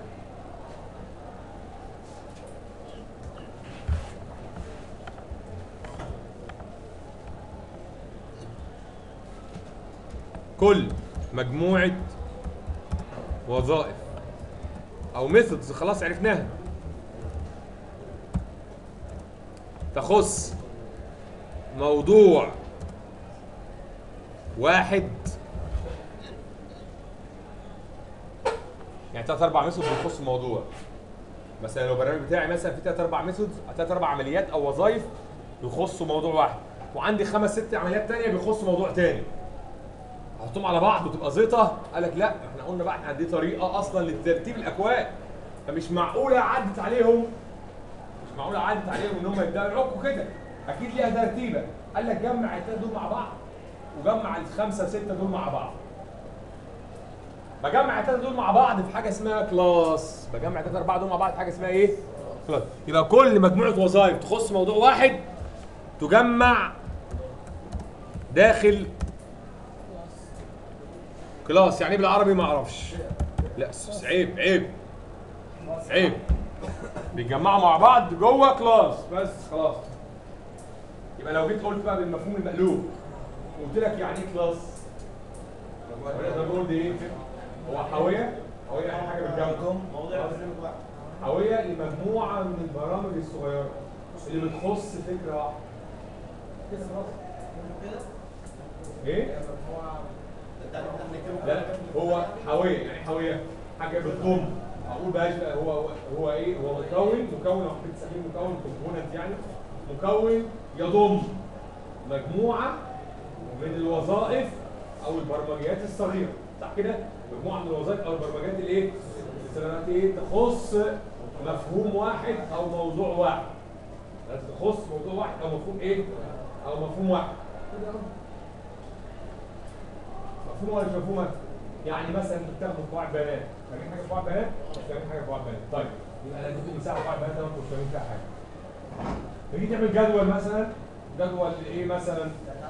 كل مجموعه وظائف او ميثودز خلاص عرفناها تخص موضوع واحد يعني ثلاث اربع ميثود بيخص الموضوع مثلا لو البرنامج بتاعي مثلا في ثلاث اربع ميثود ثلاث اربع عمليات او وظائف بيخصوا موضوع واحد وعندي خمس ست عمليات تانية بيخصوا موضوع تاني احطهم على بعض وتبقى زيطه قال لك لا احنا قلنا بقى احنا دي طريقه اصلا لترتيب الاكواد فمش معقوله عدت عليهم مش معقوله عدت عليهم ان هم يبداوا يعكوا كده اكيد ليها ترتيبه قال لك جمع الثلاثه دول مع بعض وجمع الخمسه سته دول مع بعض بجمع الثلاثه دول مع بعض في حاجه اسمها كلاس بجمع الثلاثه اربعه دول مع بعض في حاجه اسمها ايه كلاس يبقى كل مجموعه وظائف تخص موضوع واحد تجمع داخل كلاس يعني ايه بالعربي ما اعرفش لا س- عيب عيب عيب بيتجمعوا مع بعض جوه كلاس بس خلاص يبقى لو جيت قلت بقى بالمفهوم المقلوب قلت لك يعني ايه كلاس انا بقول دي ايه هو حاويه حاويه اي حاجه بتجمع حاويه لمجموعه من البرامج الصغيره اللي بتخص فكره واحده كده خلاص ايه لا هو حاويه يعني حاويه حاجه بتضم اقول بقى هو هو هو ايه هو مكون مكون لو حبيت تسميه مكون كومبوننت يعني مكون يضم مجموعه من الوظائف او البرمجيات الصغيره صح كده مجموعه من الوظائف او البرمجيات الايه الصغيرات ايه تخص مفهوم واحد او موضوع واحد لازم تخص موضوع واحد او مفهوم ايه او مفهوم واحد كده أهو. مفهوم ولا مش مفهومه؟ يعني مثلا انت بتاخد قواعد بيانات فاهمين حاجه في قواعد بيانات؟ مش فاهمين حاجه في قواعد بيانات طيب يبقى انا اديكم مساحه قواعد بيانات لو انتوا مش فاهمين فيها حاجه تيجي تعمل جدول مثلا جدول ايه مثلا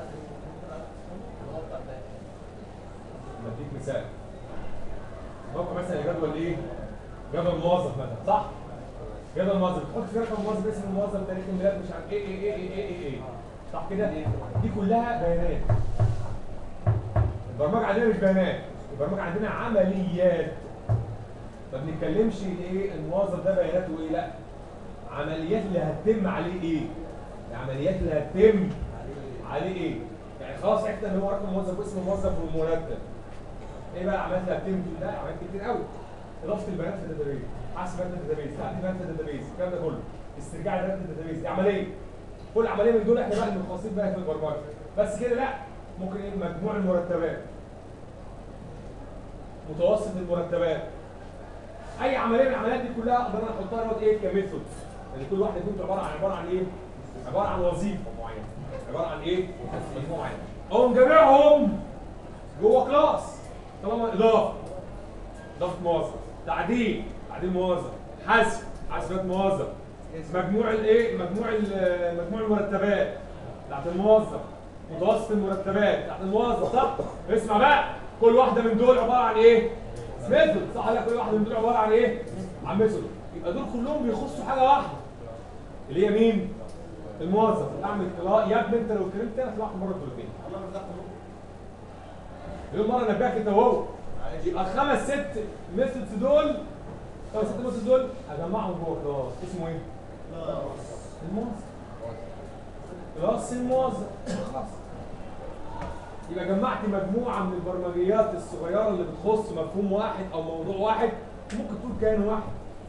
اديك مثال موقع مثلا جدول ايه؟ جدول موظف مثلا صح؟ جدول موظف تحط فيه رقم موظف اسم الموظف تاريخ الميلاد مش عارف ايه ايه ايه ايه ايه ايه ايه صح كده؟ دي كلها بيانات البرمجه عندنا مش بيانات البرمجه عندنا عمليات ما بنتكلمش ايه الموظف ده بياناته ايه لا عمليات اللي هتتم عليه ايه العمليات اللي هتتم عليه ايه يعني خلاص عرفت ان هو رقم موظف واسم الموظف والمرتب ايه بقى العمليات اللي هتتم لا عمليات كتير قوي اضافه البيانات في الداتابيز حسب بيانات الداتابيز تعديل بيانات الداتابيز الكلام ده كله استرجاع بيانات الداتابيز دي عمليه كل عمليه من دول احنا بقى المتخصصين بقى في البرمجه بس كده لا ممكن ايه مجموع المرتبات متوسط المرتبات اي عمليه من العمليات دي كلها اقدر أنا احطها دوت ايه كميثود يعني كل واحده فيهم عباره عن عباره عن ايه عباره عن وظيفه معينه عباره عن ايه مجموعه معينه اقوم جامعهم جوه كلاس طالما اضافه اضافه موظف تعديل تعديل موظف حذف حذفات موظف مجموع الايه مجموع ال- مجموع المرتبات بتاعت الموظف متوسط المرتبات بتاعت الموظف صح اسمع بقى كل واحده من دول عباره عن ايه ميثود صح لا كل واحده من دول عباره عن ايه عن ميثود يبقى دول كلهم بيخصوا حاجه واحده اللي هي مين الموظف اعمل قراءه يا ابني انت لو اتكلمت انا طلعت مره دولتين يوم مره نبهك انت وهو يبقى خمس ست ميثودز دول خمس ست ميثودز دول اجمعهم جوه كلاس اسمه ايه؟ الموظف كلاس الموظف خلاص يبقى جمعت مجموعه من البرمجيات الصغيره اللي بتخص مفهوم واحد او موضوع واحد ممكن تقول كيان واحد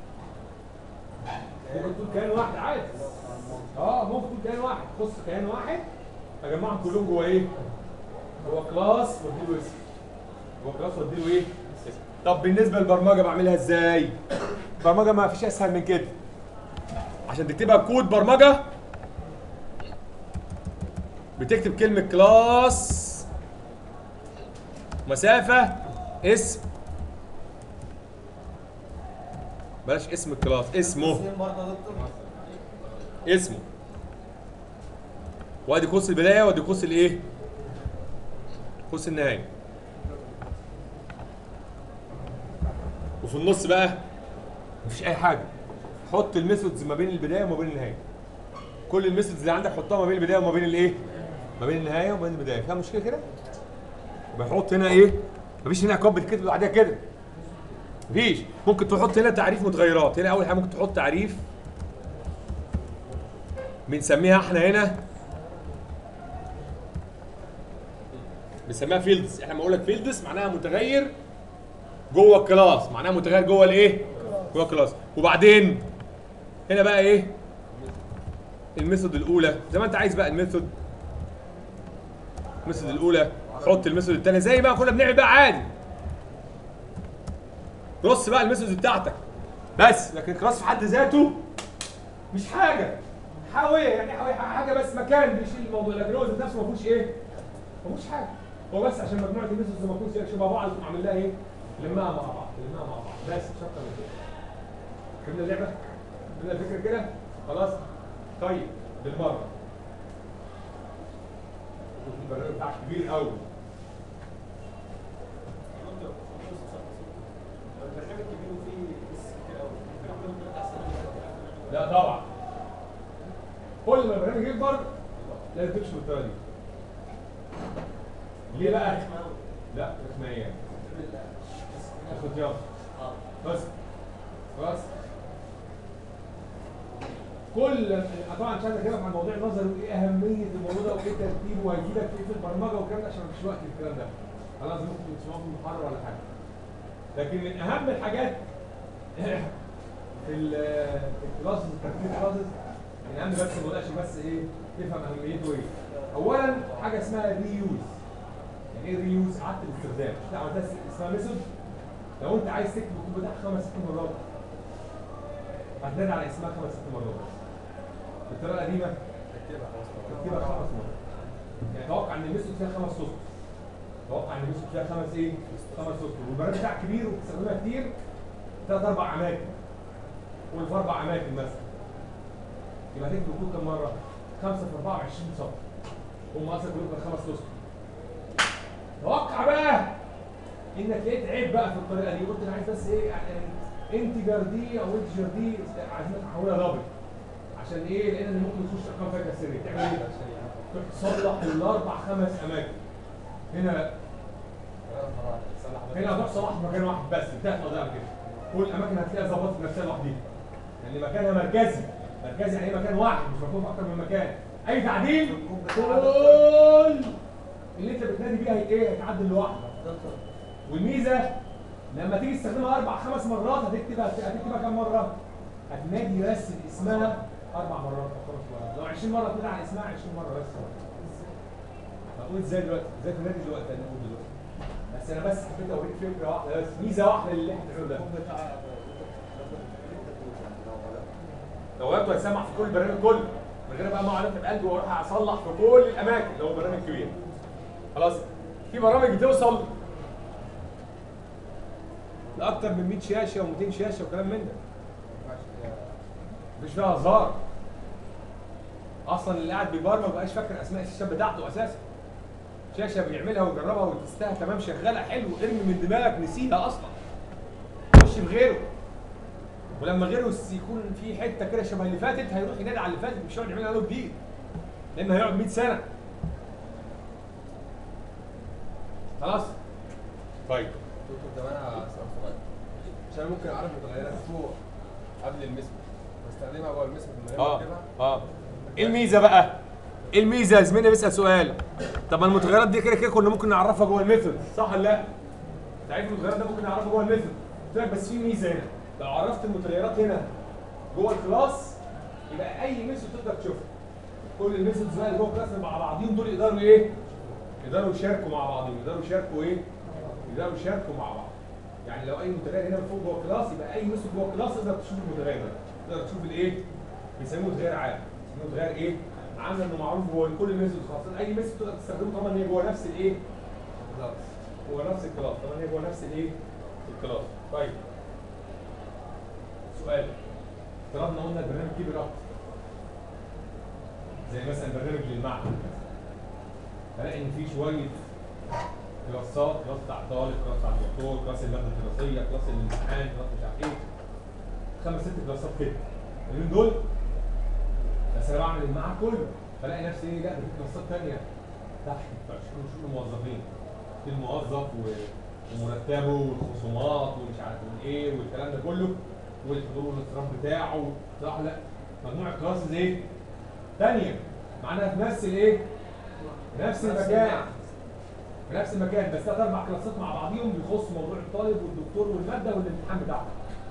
ممكن تقول كيان واحد عادي اه ممكن تقول كيان واحد تخص كيان واحد اجمعهم كلهم جوه ايه؟ جوه كلاس واديله اسم جوه كلاس واديله ايه؟ اسم طب بالنسبه للبرمجه بعملها ازاي؟ البرمجه ما فيش اسهل من كده عشان تكتبها كود برمجه بتكتب كلمه كلاس مسافه اسم بلاش اسم الكلاس اسمه اسمه وادي قوس البدايه وادي قوس الايه قوس النهايه وفي النص بقى مفيش اي حاجه حط الميثودز ما بين البدايه وما بين النهايه كل الميثودز اللي عندك حطها ما بين البدايه وما بين الايه ما بين النهايه وما بين البدايه فيها مشكله كده بحط هنا ايه مفيش هنا كوب بتكتب بعدها كده مفيش ممكن تحط هنا تعريف متغيرات هنا اول حاجه ممكن تحط تعريف بنسميها احنا هنا بنسميها فيلدز احنا لما اقول لك فيلدز معناها متغير جوه الكلاس معناها متغير جوه الايه جوه الكلاس وبعدين هنا بقى ايه الميثود الاولى زي ما انت عايز بقى الميثود الميثود الاولى حط الميثود الثانيه زي ما كنا بنعمل بقى عادي رص بقى الميثود بتاعتك بس لكن كلاس في حد ذاته مش حاجه حاويه يعني حاويه حاجه بس مكان بيشيل الموضوع لكن هو ذات نفسه ما فيهوش ايه؟ ما فيهوش حاجه هو بس عشان مجموعه الميثودز ما تكونش شبه بعض عامل لها ايه؟ لمها مع بعض لمها مع بعض بس مش اكتر من كده فهمنا اللعبه؟ فهمنا الفكره كده؟ خلاص؟ طيب بالمره البرنامج بتاعك كبير قوي
البرنامج كبير وفيه بس كتير قوي البرنامج ممكن احسن من
لا طبعا كل ما البرنامج يكبر لازم تمشي بالطريقه دي ليه بقى؟ لا اسمها ايه؟ تاخد يلا بس بس كل طبعا مش عايز اجاوب عن موضوع النظري وايه اهميه الموضوع ده وايه ترتيبه وهيفيدك في ايه في البرمجه والكلام ده عشان مفيش وقت للكلام ده خلاص ممكن تسمعه في المحاضره ولا حاجه لكن من اهم الحاجات في ال- في الكلاسز الترتيب الكلاسز من اهم بس ما نقولش بس ايه تفهم اهميته ايه اولا حاجه اسمها ريوز يعني ايه ريوز اعاده الاستخدام مش عملتها س- اسمها ميثود لو انت عايز تكتب الكود بتاعك خمس ست مرات هتنادي على اسمها خمس ست مرات بس بالطريقه القديمه
تكتبها خلاص
تكتبها خمس مرات يعني توقع ان الميثود فيها خمس سطور توقع ان الميثود فيها خمس ايه؟ خمس سطور والبرنامج بتاعك كبير وبتستخدمها كتير ثلاث اربع اماكن قول في اربع اماكن مثلا يبقى هتكتب الكود كام مره؟ خمسه في اربعه 20 سطر هم اصلا كلهم كان خمس سطور توقع بقى انك لقيت عيب بقى في الطريقه دي قلت انا عايز بس ايه يعني انتجر دي او انتجر دي عايزين نحولها دبل عشان ايه؟ لان ممكن يخش ارقام فجاه سريه تعمل ايه؟ تروح تصلح الاربع خمس اماكن هنا لا هنا هتروح تصلح في مكان واحد بس انتهت القضيه كده كل الاماكن هتلاقيها ظبطت نفسها لوحديها لان مكانها مركزي مركزي يعني ايه مكان واحد مش مكتوب في اكتر من مكان اي تعديل كل اللي انت بتنادي بيها هي ايه هيتعدل لوحده والميزه لما تيجي تستخدمها اربع خمس مرات هتكتبها هتكتبها كام مره؟ هتنادي بس اسمها اربع مرات او خمس مرات لو 20 مره تنادي على اسمها 20 مره بس هقول ازاي دلوقتي؟ ازاي تنادي دلوقتي؟ هنقول دلوقتي بس انا بس حبيت اوريك فكره واحده بس ميزه واحده اللي احنا بنعمله ده دوامته هيسمع في كل البرنامج كله من غير بقى ما اقعد اكتب قلبي واروح اصلح في كل الاماكن لو برنامج كبير خلاص في برامج بتوصل لاكتر من 100 شاشه و200 شاشه وكلام من ده مفيش فيها هزار اصلا اللي قاعد بيبرمج مبقاش فاكر اسماء الشاشات بتاعته اساسا شاشه بيعملها ويجربها وتستها تمام شغاله حلو ارمي من دماغك نسيها اصلا خش في غيره ولما غيره س- يكون في حته كده شبه اللي فاتت هيروح ينادي على اللي فاتت مش هيقعد يعملها له جديد لان هيقعد 100 سنه خلاص طيب
دكتور ده انا سؤال صغير عشان ممكن اعرف متغيرات فوق قبل المسمى بستخدمها جوه المسمى من غير ما
اه
اكتبها
اه ايه الميزه بقى؟ ايه الميزه؟ زميلنا بيسال سؤال طب ما المتغيرات دي كده كده كنا ممكن نعرفها جوه الميثود صح ولا لا؟ تعريف المتغيرات ده ممكن نعرفها جوه الميثود قلت لك بس في ميزه هنا لو عرفت المتغيرات هنا جوه الكلاس يبقى اي ميثود تقدر تشوفها كل الميثودز بقى اللي جوه الكلاس مع بعضيهم دول يقدروا ايه؟ يقدروا يشاركوا مع بعضهم يقدروا يشاركوا ايه؟ يقدروا يشاركوا مع بعض يعني لو اي متغير هنا فوق جوه الكلاس يبقى اي ميثود جوه الكلاس تقدر تشوف المتغير ده تقدر تشوف الايه؟ بيسموه متغير عام بيسموه متغير ايه؟ عام انه معروف جوه كل الميثود خاصه اي ميثود تقدر تستخدمه طالما ان هي جوه نفس الايه؟
خلاص
جوه نفس الكلاس طالما ان هي جوه نفس الايه؟ الكلاس طيب سؤال افترضنا قلنا البرنامج كبير اكتر زي مثلا برنامج للمعهد هلاقي ان في شويه كلاسات كلاس بتاع الطالب كلاس بتاع الدكتور كلاس اللجنه الدراسيه كلاس الامتحان كلاس مش عارف ايه خمس ست كلاسات كده اليومين دول بس انا بعمل المعهد كله فلاقي نفسي ايه لا ده في كلاسات ثانيه تحت بتاع شؤون شؤون الموظفين في الموظف و... ومرتبه والخصومات ومش عارف ايه والكلام ده كله والحضور والاضطراب بتاعه صح لا مجموعه كلاسز ايه؟ تانية معناها في نفس الايه؟ في نفس المكان في نفس المكان بس ثلاث اربع كلاسات مع بعضيهم بيخصوا موضوع الطالب والدكتور والماده والامتحان بتاعهم.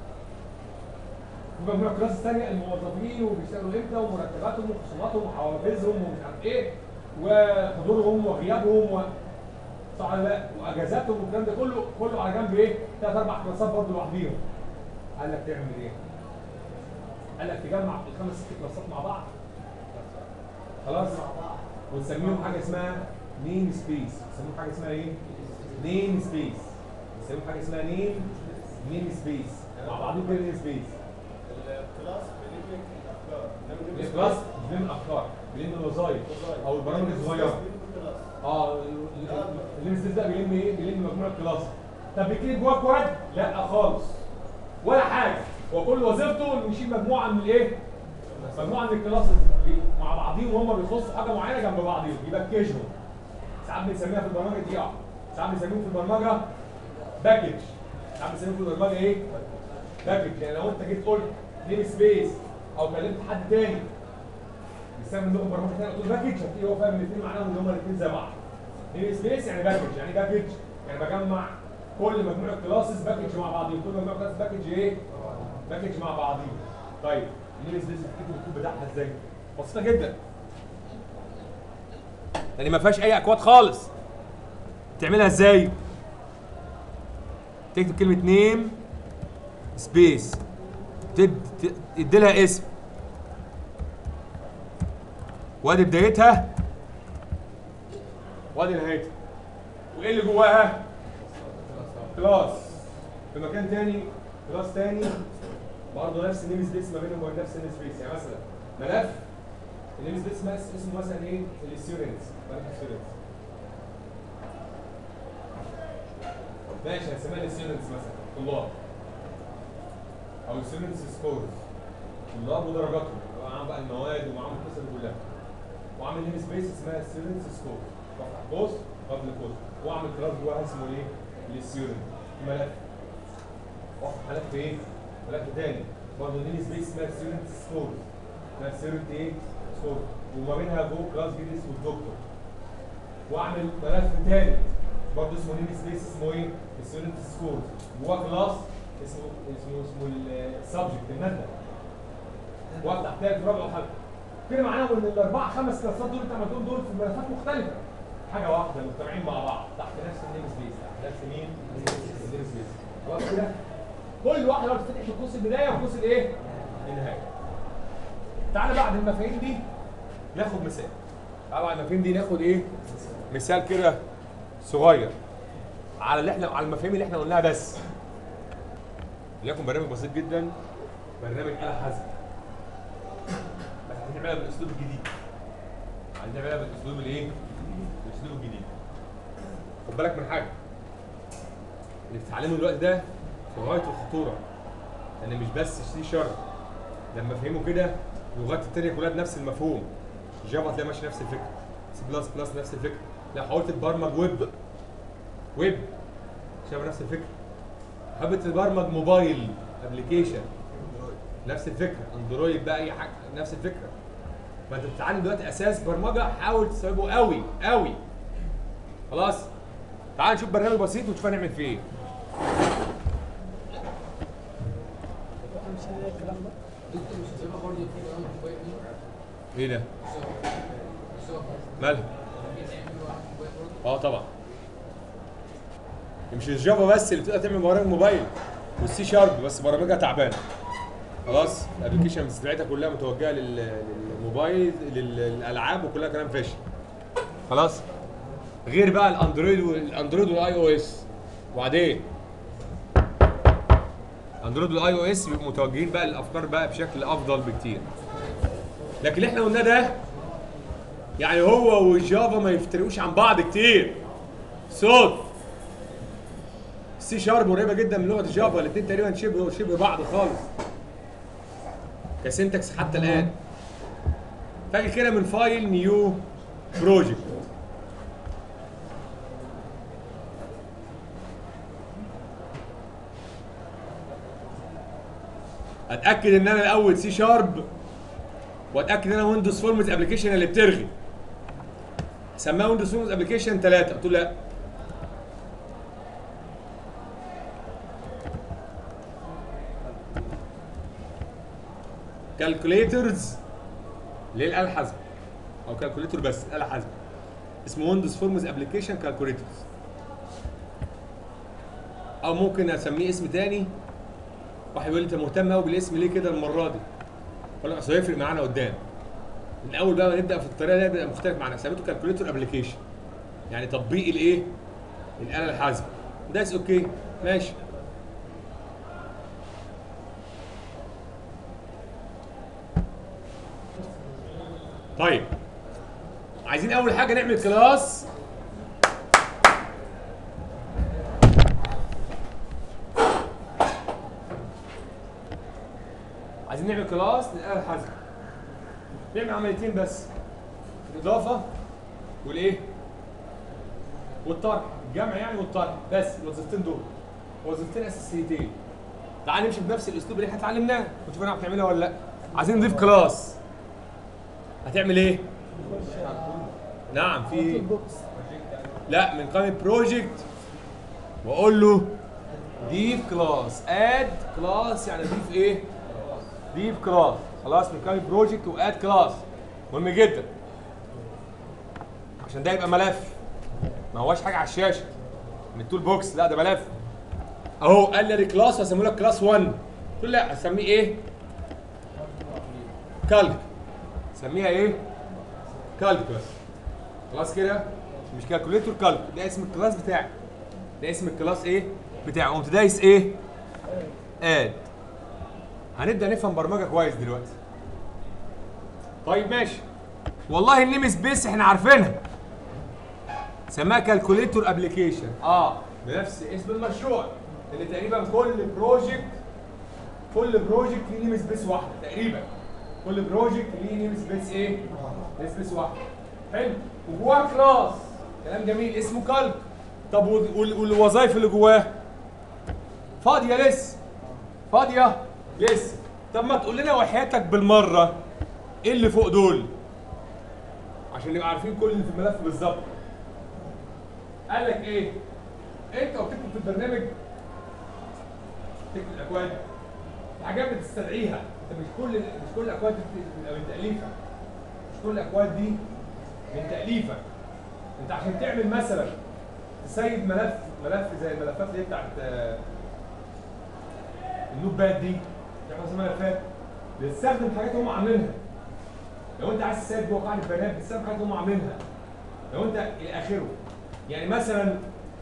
في مجموعه كلاس ثانيه الموظفين وبيشتغلوا امتى ومرتباتهم وخصوماتهم وحوافزهم ومش عارف ايه وحضورهم وغيابهم و... صح ولا لا؟ واجازاتهم والكلام ده كله كله على جنب ايه؟ ثلاث اربع كلاسات برضه لوحديهم. قال لك تعمل ايه؟ قال لك تجمع الخمس ست كلاسات مع بعض خلاص؟ ونسميهم حاجه اسمها نيم سبيس نسميهم حاجه اسمها ايه؟ نيم سبيس نسميهم حاجه اسمها نيم نيم سبيس مع بعضهم كده نيم سبيس
الكلاس بنبني الافكار إنما
الكلاس بين الافكار بين الوظائف او البرامج الصغيره
الكلاس
اه الليمس ده بيلم ايه؟ بيلم مجموعه كلاس طب بيكتب جواه كواد؟ لا خالص ولا حاجه هو كل وظيفته انه يشيل مجموعه من الايه؟ مجموعه من الكلاسز مع بعضيهم وهم بيخصوا حاجه معينه جنب بعضيهم يبكجهم ساعات بنسميها في البرمجه دي اه ساعات بنسميهم في البرمجه باكج ساعات بنسميهم في البرمجه ايه؟ باكج يعني لو انت جيت قلت نيم سبيس او كلمت حد تاني بيستخدم لغه برمجه ثانيه قلت له باكج هتلاقيه هو فاهم الاثنين معناهم ان هما الاثنين زي بعض نيم سبيس يعني باكج يعني باكج يعني بجمع كل مجموعه كلاسز باكج مع بعضهم كل مجموعه كلاسز باكج ايه؟ باكج مع بعضهم طيب النيم سبيس بتكتب الكود بتاعها ازاي؟ بسيطه جدا يعني ما فيهاش اي اكواد خالص تعملها ازاي؟ تكتب كلمه نيم سبيس تد تدي لها اسم وادي بدايتها وادي نهايتها وايه اللي جواها؟ كلاس في مكان تاني كلاس تاني برضه نفس النيم سبيس ما بينهم وبين نفس النيم سبيس يعني مثلا ملف النيم سبيس مس- اسمه مثلا ايه؟ الستودنتس ملف الستودنتس ماشي هنسميها الستودنتس مثلا طلاب او الستودنتس سكورز طلاب ودرجاتهم معاهم بقى المواد ومعاهم القصه دي كلها واعمل نيم سبيس اسمها ستودنتس سكور بفتح قوس قبل قوس واعمل كلاس جواها اسمه ايه؟ الستودنت ملف وافتح ملف ايه؟ ملف تاني برضه نيم سبيس اسمها ستودنت سكور اسمها ستودنت ايه؟ سكور وما بينها جو كلاس جديد اسمه الدكتور واعمل ملف تاني برضه اسمه نيم سبيس اسمه ايه؟ ستودنت سكور جواه كلاس اسمه اسمه اسمه السبجكت الماده وافتح تالت ورابع وخامس كده معناه ان الاربع خمس كلاسات دول انت عملتهم دول في ملفات مختلفه حاجه واحده مجتمعين مع بعض تحت نفس النيم سبيس تحت نفس مين؟ النيم سبيس خلاص كده كل واحده بقى بتفتح في قوس البدايه وقوس الايه؟ النهايه تعالى بعد المفاهيم دي ناخد مثال تعالى بعد المفاهيم دي ناخد ايه؟ مثال كده صغير على اللي احنا على المفاهيم اللي احنا قلناها بس ليكن برنامج بسيط جدا برنامج آلة حاسبة بس عايزين نعملها بالاسلوب الجديد عايزين نعملها بالاسلوب الايه؟ بالاسلوب الجديد خد بالك من حاجه اللي بتتعلمه دلوقتي ده في غايه الخطوره لان مش بس سي شارب لما فهموا كده اللغات التانية كلها بنفس المفهوم جافا هتلاقي ماشي نفس الفكره سي بلس بلس نفس الفكره لا حاولت تبرمج ويب ويب شبه نفس الفكره حابب تبرمج موبايل ابلكيشن نفس الفكره اندرويد بقى اي حاجه نفس الفكره فانت بتتعلم دلوقتي اساس برمجه حاول تستوعبه قوي قوي خلاص تعال نشوف برنامج بسيط ونشوف هنعمل فيه ايه
دكتور مش هتبقى برضه في برامج موبايل دي
ايه ده
الصور
مالها
ممكن تعمل واحد موبايل برضه
اه طبعا مش الجافا بس اللي بتقدر تعمل برامج موبايل والسي شارب بس برامجها تعبانه خلاص الابلكيشن بتاعتها كلها متوجهه لل- للموبايل لل- للالعاب وكلها كلام فاشل خلاص غير بقى الاندرويد والاندرويد والاي او اس وبعدين اندرويد والاي او اس بيبقوا متوجهين بقى للافكار بقى بشكل افضل بكتير لكن اللي احنا قلناه ده يعني هو والجافا ما يفترقوش عن بعض كتير صوت سي شارب قريبه جدا من لغه الجافا الاثنين تقريبا شبه شبه بعض خالص كسنتكس حتى الان فاجي كده من فايل نيو بروجكت اتاكد ان انا الاول سي شارب واتاكد ان انا ويندوز فورمز ابلكيشن اللي بترغي سماها ويندوز فورمز ابلكيشن 3 قلت له لا كالكوليترز للاله الحاسبه او كالكوليتر بس الاله الحاسبه اسمه ويندوز فورمز ابلكيشن كالكوليترز او ممكن اسميه اسم تاني واحد يقول لي انت مهتم قوي بالاسم ليه كده المره دي؟ اقول لك اصل هيفرق معانا قدام من اول بقى ما نبدا في الطريقه دي بيبقى مختلف معانا سميته كالكوليتور ابلكيشن يعني تطبيق الايه؟ الاله الحاسبه ده اوكي ماشي طيب عايزين اول حاجه نعمل كلاس عايزين نعمل كلاس للاله الحاسبه نعمل عمليتين بس الاضافه والايه والطرح الجمع يعني والطرح بس الوظيفتين دول وظيفتين اساسيتين تعال نمشي بنفس الاسلوب اللي احنا اتعلمناه ونشوف هنعرف نعملها ولا لا عايزين نضيف كلاس هتعمل ايه نعم في لا من قائمه بروجكت واقول له ضيف كلاس اد كلاس يعني ضيف ايه ضيف كلاس خلاص من قائمه بروجكت واد كلاس مهم جدا عشان ده يبقى ملف ما هواش حاجه على الشاشه من التول بوكس لا ده ملف اهو قال لي كلاس هسميه لك كلاس 1 قلت له لا هسميه ايه كالك سميها ايه كالك بس خلاص كده مش كالكوليتور كالك ده اسم الكلاس بتاعي ده اسم الكلاس ايه بتاعي قمت دايس ايه اد هنبدا نفهم برمجه كويس دلوقتي طيب ماشي والله النيم سبيس احنا عارفينها سماها كالكوليتور ابلكيشن اه بنفس اسم المشروع اللي تقريبا كل بروجكت كل بروجكت ليه نيم سبيس واحده تقريبا كل بروجكت ليه نيم سبيس ايه؟ نيم سبيس واحده حلو وجواه كلاس كلام جميل اسمه كالك طب وال- وال- والوظائف اللي جواه فاضيه لسه فاضيه لسه طب ما تقول لنا وحياتك بالمره ايه اللي فوق دول عشان نبقى عارفين كل اللي في الملف بالظبط قال لك ايه انت وبتكتب في البرنامج تكتب الاكواد في حاجات بتستدعيها انت مش كل مش كل الاكواد دي بتبقى من تاليفك مش كل الاكواد دي من تاليفك انت عشان تعمل مثلا تسيب ملف ملف زي الملفات اللي هي بتاعت آه، النوت باد دي تعمل مثلا ملفات بتستخدم حاجات هم عاملينها لو انت عايز تسيب جوه قاعده بيانات بتستخدم حاجات هم عاملينها لو انت الى اخره يعني مثلا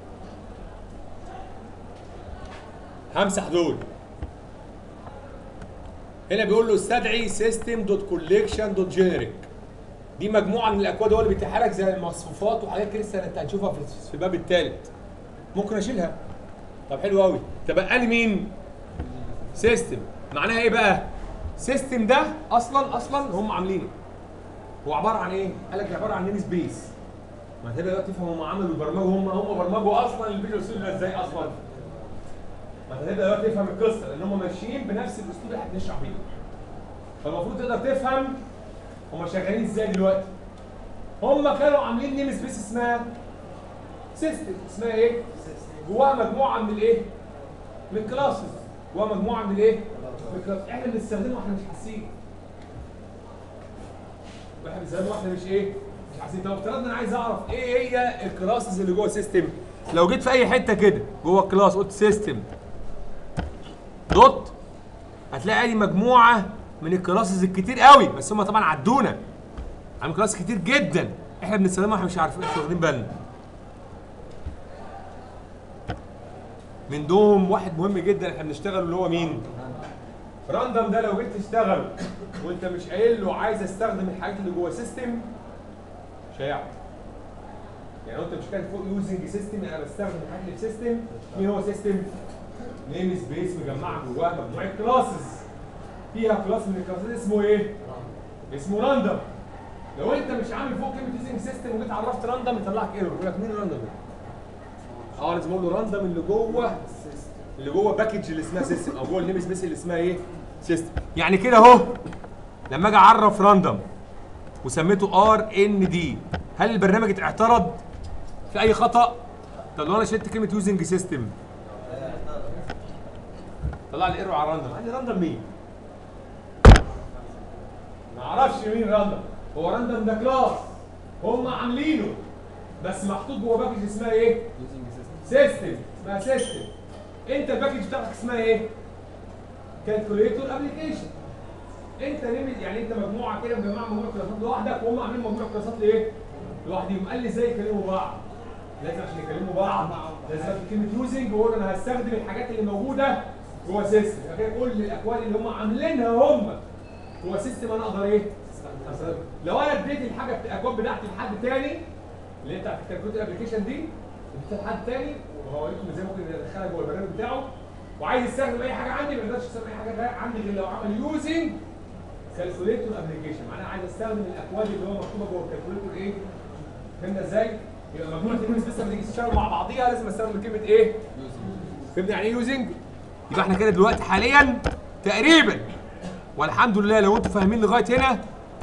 همسح دول هنا بيقول له استدعي سيستم دوت كوليكشن دوت جينيريك دي مجموعه من الاكواد هو اللي بيتيحها لك زي المصفوفات وحاجات كده لسه انت هتشوفها في في الباب الثالث ممكن اشيلها طب حلو قوي تبقى لي مين سيستم معناها ايه بقى سيستم ده اصلا اصلا هم عاملينه هو عباره عن ايه قال لك ده عباره عن نيم سبيس ما تبقى دلوقتي تفهم هم عملوا البرمجه هم هم برمجوا اصلا الفيجوال ستوديو ده ازاي اصلا ما انت تبدا دلوقتي تفهم القصه لان هم ماشيين بنفس الاسلوب اللي احنا بنشرح بيه فالمفروض تقدر تفهم هم شغالين ازاي دلوقتي هم كانوا عاملين نيم سبيس اسمها سيستم اسمها ايه جواها مجموعه من الايه من الكلاسز جواها مجموعه من الايه من الكلاسز احنا بنستخدمها واحنا مش حاسين واحنا بنستخدمها واحنا مش ايه مش حاسين طب افترضنا انا عايز اعرف ايه هي الكلاسز اللي جوه السيستم لو جيت في اي حته كده جوه الكلاس قلت سيستم دوت هتلاقي ادي مجموعه من الكلاسز الكتير قوي بس هم طبعا عدونا عاملين كلاس كتير جدا احنا بنستخدمها واحنا مش عارفين مش واخدين بالنا من دوم واحد مهم جدا احنا بنشتغله اللي هو مين؟ راندوم ده لو جيت تشتغله وانت مش قايل له عايز استخدم الحاجات اللي جوه سيستم مش هيعرف يعني لو انت مش كاتب فوق يوزنج سيستم انا بستخدم الحاجات اللي في سيستم مين هو سيستم؟ نيم سبيس مجمعه جواها مجموعه كلاسز فيها كلاس من الكلاسز اسمه ايه؟ اسمه راندوم لو انت مش عامل فوق كلمه يوزنج سيستم وجيت عرفت راندوم يطلع لك ايرور يقول لك مين الراندوم ده؟ اه لازم اقول له راندوم اللي جوه اللي جوه باكج اللي اسمها سيستم او جوه النيم سبيس اللي اسمها ايه؟ سيستم يعني كده اهو لما اجي اعرف راندوم وسميته ار ان دي هل البرنامج اعترض في اي خطا طب لو انا شلت كلمه يوزنج سيستم طلع لي ايرور على راندوم قال لي راندوم مين ما اعرفش مين راندوم هو راندوم ده كلاس هم عاملينه بس محطوط جوه باكج اسمها ايه
يوزنج سيستم
سيستم اسمها سيستم انت الباكج بتاعتك اسمها ايه كالكوليتور ابلكيشن انت نمت يعني انت مجموعه كده مجموعه مجموعه كلاسات لوحدك وهم عاملين مجموعه كلاسات لايه لوحدهم قال لي ازاي يكلموا بعض لازم عشان يكلموا بعض لازم اكتب كلمه يوزنج واقول انا هستخدم الحاجات اللي موجوده جوه سيستم كده كل الاكواد اللي هم عاملينها هم جوه سيستم انا اقدر ايه أستخدمها. لو انا اديت الحاجه الاكواد بتاعتي لحد تاني اللي هي بتاعت الكالكوليتر ابلكيشن دي اديتها لحد تاني وهوريكم ازاي ممكن يدخلها جوه البرنامج بتاعه وعايز يستخدم اي حاجه عندي ما يقدرش يستخدم اي حاجه غير- عندي غير لو عمل يوزنج كالكوليتور ابلكيشن معناها عايز استخدم الاكواد اللي هو مكتوبه جوه الكالكوليتور ايه فهمنا ازاي يبقى مجموعه الناس بس لما تيجي تشتغل مع بعضيها لازم استخدم كلمه ايه فهمنا يعني ايه يوزنج يبقى احنا كده دلوقتي حاليا تقريبا والحمد لله لو انتوا فاهمين لغايه هنا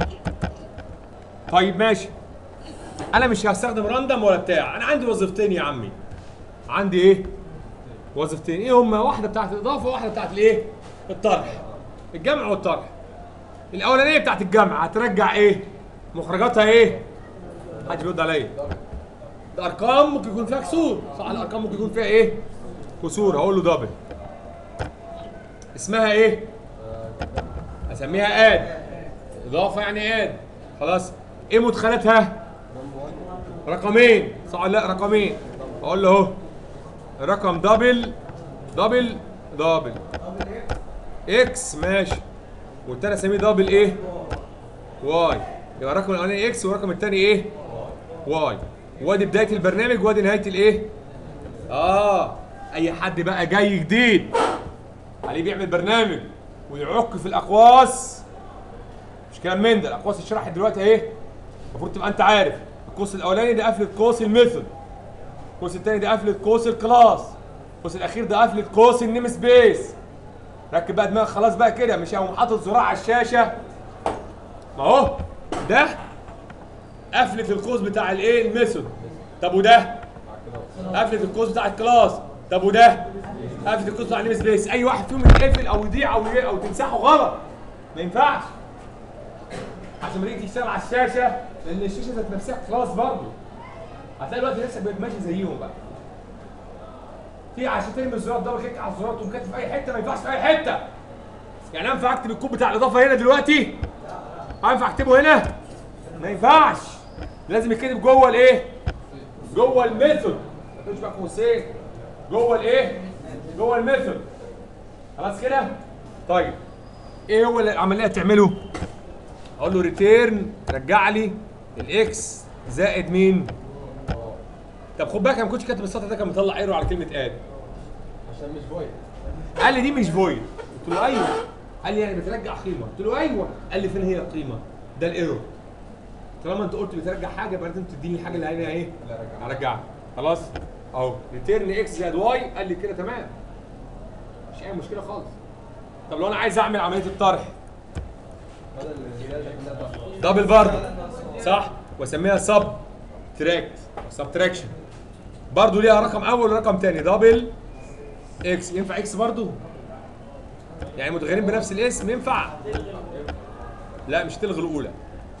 طيب ماشي انا مش هستخدم راندم ولا بتاع انا عندي وظيفتين يا عمي عندي ايه وظيفتين ايه هما واحده بتاعت الاضافه وواحده بتاعت الايه الطرح الجمع والطرح الاولانيه بتاعت الجمع هترجع ايه مخرجاتها ايه حد بيرد عليا الارقام ممكن يكون فيها كسور صح الارقام ممكن يكون فيها ايه كسور هقول له دبل اسمها ايه اسميها اد اضافه يعني اد خلاص ايه مدخلاتها رقمين صح ولا لا رقمين اقول له اهو رقم دبل دبل دبل اكس ماشي والتاني اسميه دبل ايه واي يبقى الرقم الاولاني اكس والرقم الثاني ايه واي وادي بدايه البرنامج وادي نهايه الايه اه اي حد بقى جاي جديد عليه بيعمل برنامج ويعك في الاقواس مش كلام من ده الاقواس اتشرحت دلوقتي اهي المفروض تبقى انت عارف القوس الاولاني ده قفله قوس الميثود القوس الثاني ده قفله قوس الكلاس القوس الاخير ده قفله قوس النيم سبيس ركب بقى دماغك خلاص بقى كده مش هقوم حاطط زرار على الشاشه ما هو ده قفله القوس بتاع الايه الميثود طب وده قفله القوس بتاع الكلاس طب وده قفله القوس بتاع النيم سبيس اي واحد فيهم يتقفل او يضيع او ي- او تمسحه غلط ما ينفعش عشان لما تيجي تشتغل على الشاشه لان الشاشه ذات نفسها خلاص برضه هتلاقي الوقت نفسك بقيت ماشي زيهم بقى في عشان ترمي الزرار دبل كليك على الزرار تقوم كاتب في اي حته ما ينفعش في اي حته يعني انا ينفع اكتب الكود بتاع الاضافه هنا دلوقتي ينفع اكتبه هنا ما ينفعش لازم يتكتب جوه الايه جوه الميثود ما تقولش بقى قوسين جوه الايه جوه الميثود خلاص كده طيب ايه هو اللي العمليه تعمله اقول له ريتيرن رجع لي الاكس زائد مين طب خد بالك انا ما كنتش كاتب السطر ده كان مطلع ايرو على كلمه اد
عشان مش فويد
قال لي دي مش فويد قلت له ايوه قال لي يعني بترجع قيمه قلت له ايوه قال لي فين هي القيمه ده الايرور طالما انت قلت بترجع حاجه يبقى لازم تديني الحاجه اللي عليها ايه
لا رجع
هرجعها خلاص اهو ريتيرن اكس زائد واي قال لي كده تمام مش اي مشكله خالص طب لو انا عايز اعمل عمليه الطرح
بدل الزياده كلها
دبل برضه صح واسميها سب تراكت سبتراكشن برضه ليها رقم اول ورقم تاني دبل اكس ينفع اكس برضه يعني متغيرين بنفس الاسم ينفع لا مش تلغي الاولى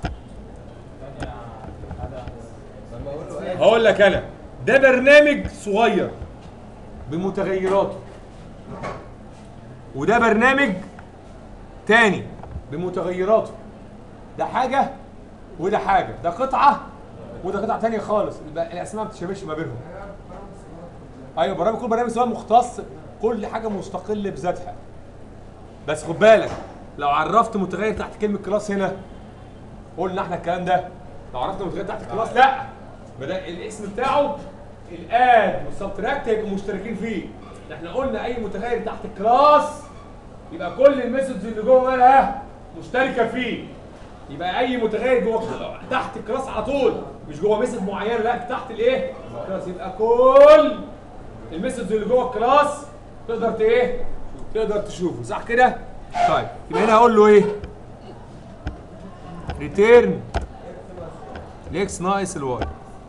لما اقول له ايه
هقول لك انا ده برنامج صغير بمتغيراته وده برنامج تاني بمتغيراته ده حاجه وده حاجه ده قطعه وده قطعه تانية خالص يبقى الاسماء ما بتشابهش ما بينهم ايوه برنامج كل برنامج سواء مختص كل حاجه مستقل بذاتها بس خد بالك لو عرفت متغير تحت كلمه كلاس هنا قلنا احنا الكلام ده لو عرفنا متغير تحت الكلاس لا بدأ الاسم بتاعه الاد والسبتراكت هيبقوا مشتركين فيه احنا قلنا اي متغير تحت الكلاس يبقى كل الميثودز اللي جوه مالها مشتركه فيه يبقى اي متغير جوه تحت الكلاس على طول مش جوه ميثود معينه لا تحت الايه الكلاس يبقى كل الميثودز اللي جوه الكلاس تقدر ت- ايه تقدر تشوفه صح كده طيب يبقى هنا هقول له ايه ريتيرن الاكس ناقص الواي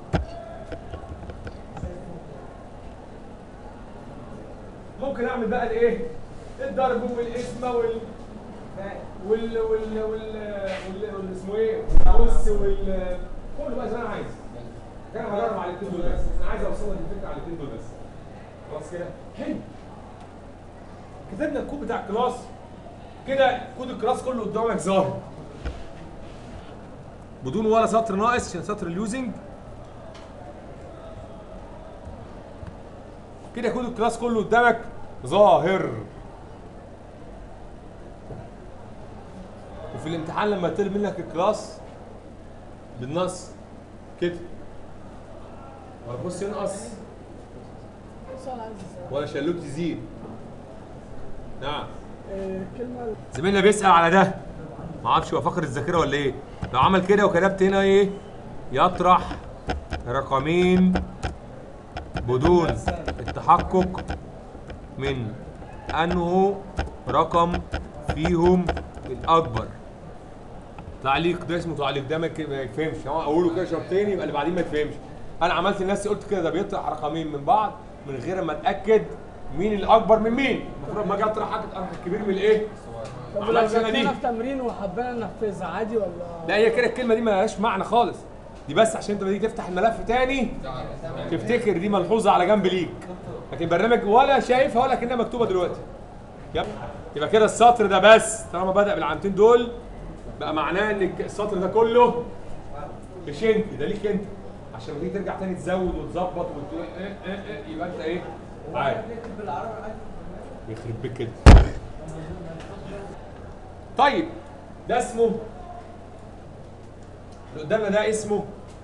ممكن اعمل بقى الايه الضرب والقسمه وال وال وال وال وال وال- اسمه ايه والقص وال كله بقى زي ما انا عايز انا هجرب على الاثنين دول بس انا عايز اوصل لك الفكره على الاثنين دول بس خلاص كده حلو كتبنا الكود بتاع الكلاس كده كود الكلاس كله قدامك ظاهر بدون ولا سطر ناقص عشان سطر اليوزنج كده كود الكلاس كله قدامك ظاهر وفي الامتحان لما يطلب منك الكلاس بالنص كده ولا بص ينقص
سؤال عايز أسأله.
ولا شلوت يزيد نعم
آه، كلمة
زميلنا بيسأل على ده ما اعرفش هو فاقد الذاكره ولا ايه لو عمل كده وكتبت هنا ايه يطرح رقمين بدون التحقق من انه رقم فيهم الاكبر تعليق ده اسمه تعليق ده ما يك- ما يفهمش هو اقوله كده شرطين يبقى اللي بعدين ما يفهمش انا عملت لنفسي قلت كده ده بيطرح رقمين من بعض من غير ما اتاكد مين الاكبر من مين المفروض ما اجي اطرح حاجه اطرح الكبير من الايه
طب
ما
لو
عملتش انا دي
جبتنا في تمرين وحبينا ننفذها عادي ولا
لا هي كده الكلمه دي مالهاش معنى خالص دي بس عشان انت لما تيجي تفتح الملف تاني تفتكر دي ملحوظه على جنب ليك لكن البرنامج ولا شايفها ولا كانها مكتوبه دلوقتي يب. يبقى كده السطر ده بس طالما بدا بالعلامتين دول بقى معناه ان السطر ده كله مش انت ده ليك انت عشان لما تيجي ترجع تاني تزود وتظبط وتقول إيه إيه إيه يبقى انت ايه عارف يخرب بيك كده طيب ده اسمه اللي قدامنا ده اسمه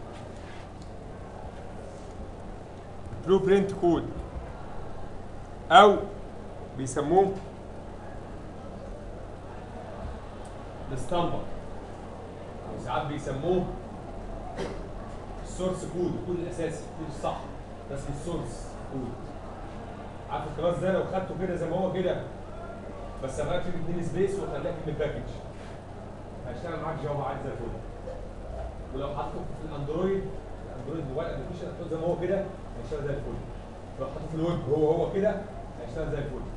بلو برنت كود او بيسموه الاسطمبة وساعات بيسموه السورس كود الكود الاساسي الكود الصح ده اسمه السورس كود عارف الكلاس ده لو خدته كده زي ما هو كده بس غيرت فيه اتنين سبيس وخلاك من الباكج هيشتغل معاك جافا عادي زي الفل ولو حطيته في الاندرويد الاندرويد موبايل ابلكيشن هتحطه زي ما هو كده هيشتغل زي الفل لو حطيته في الويب هو هو كده هيشتغل زي الفل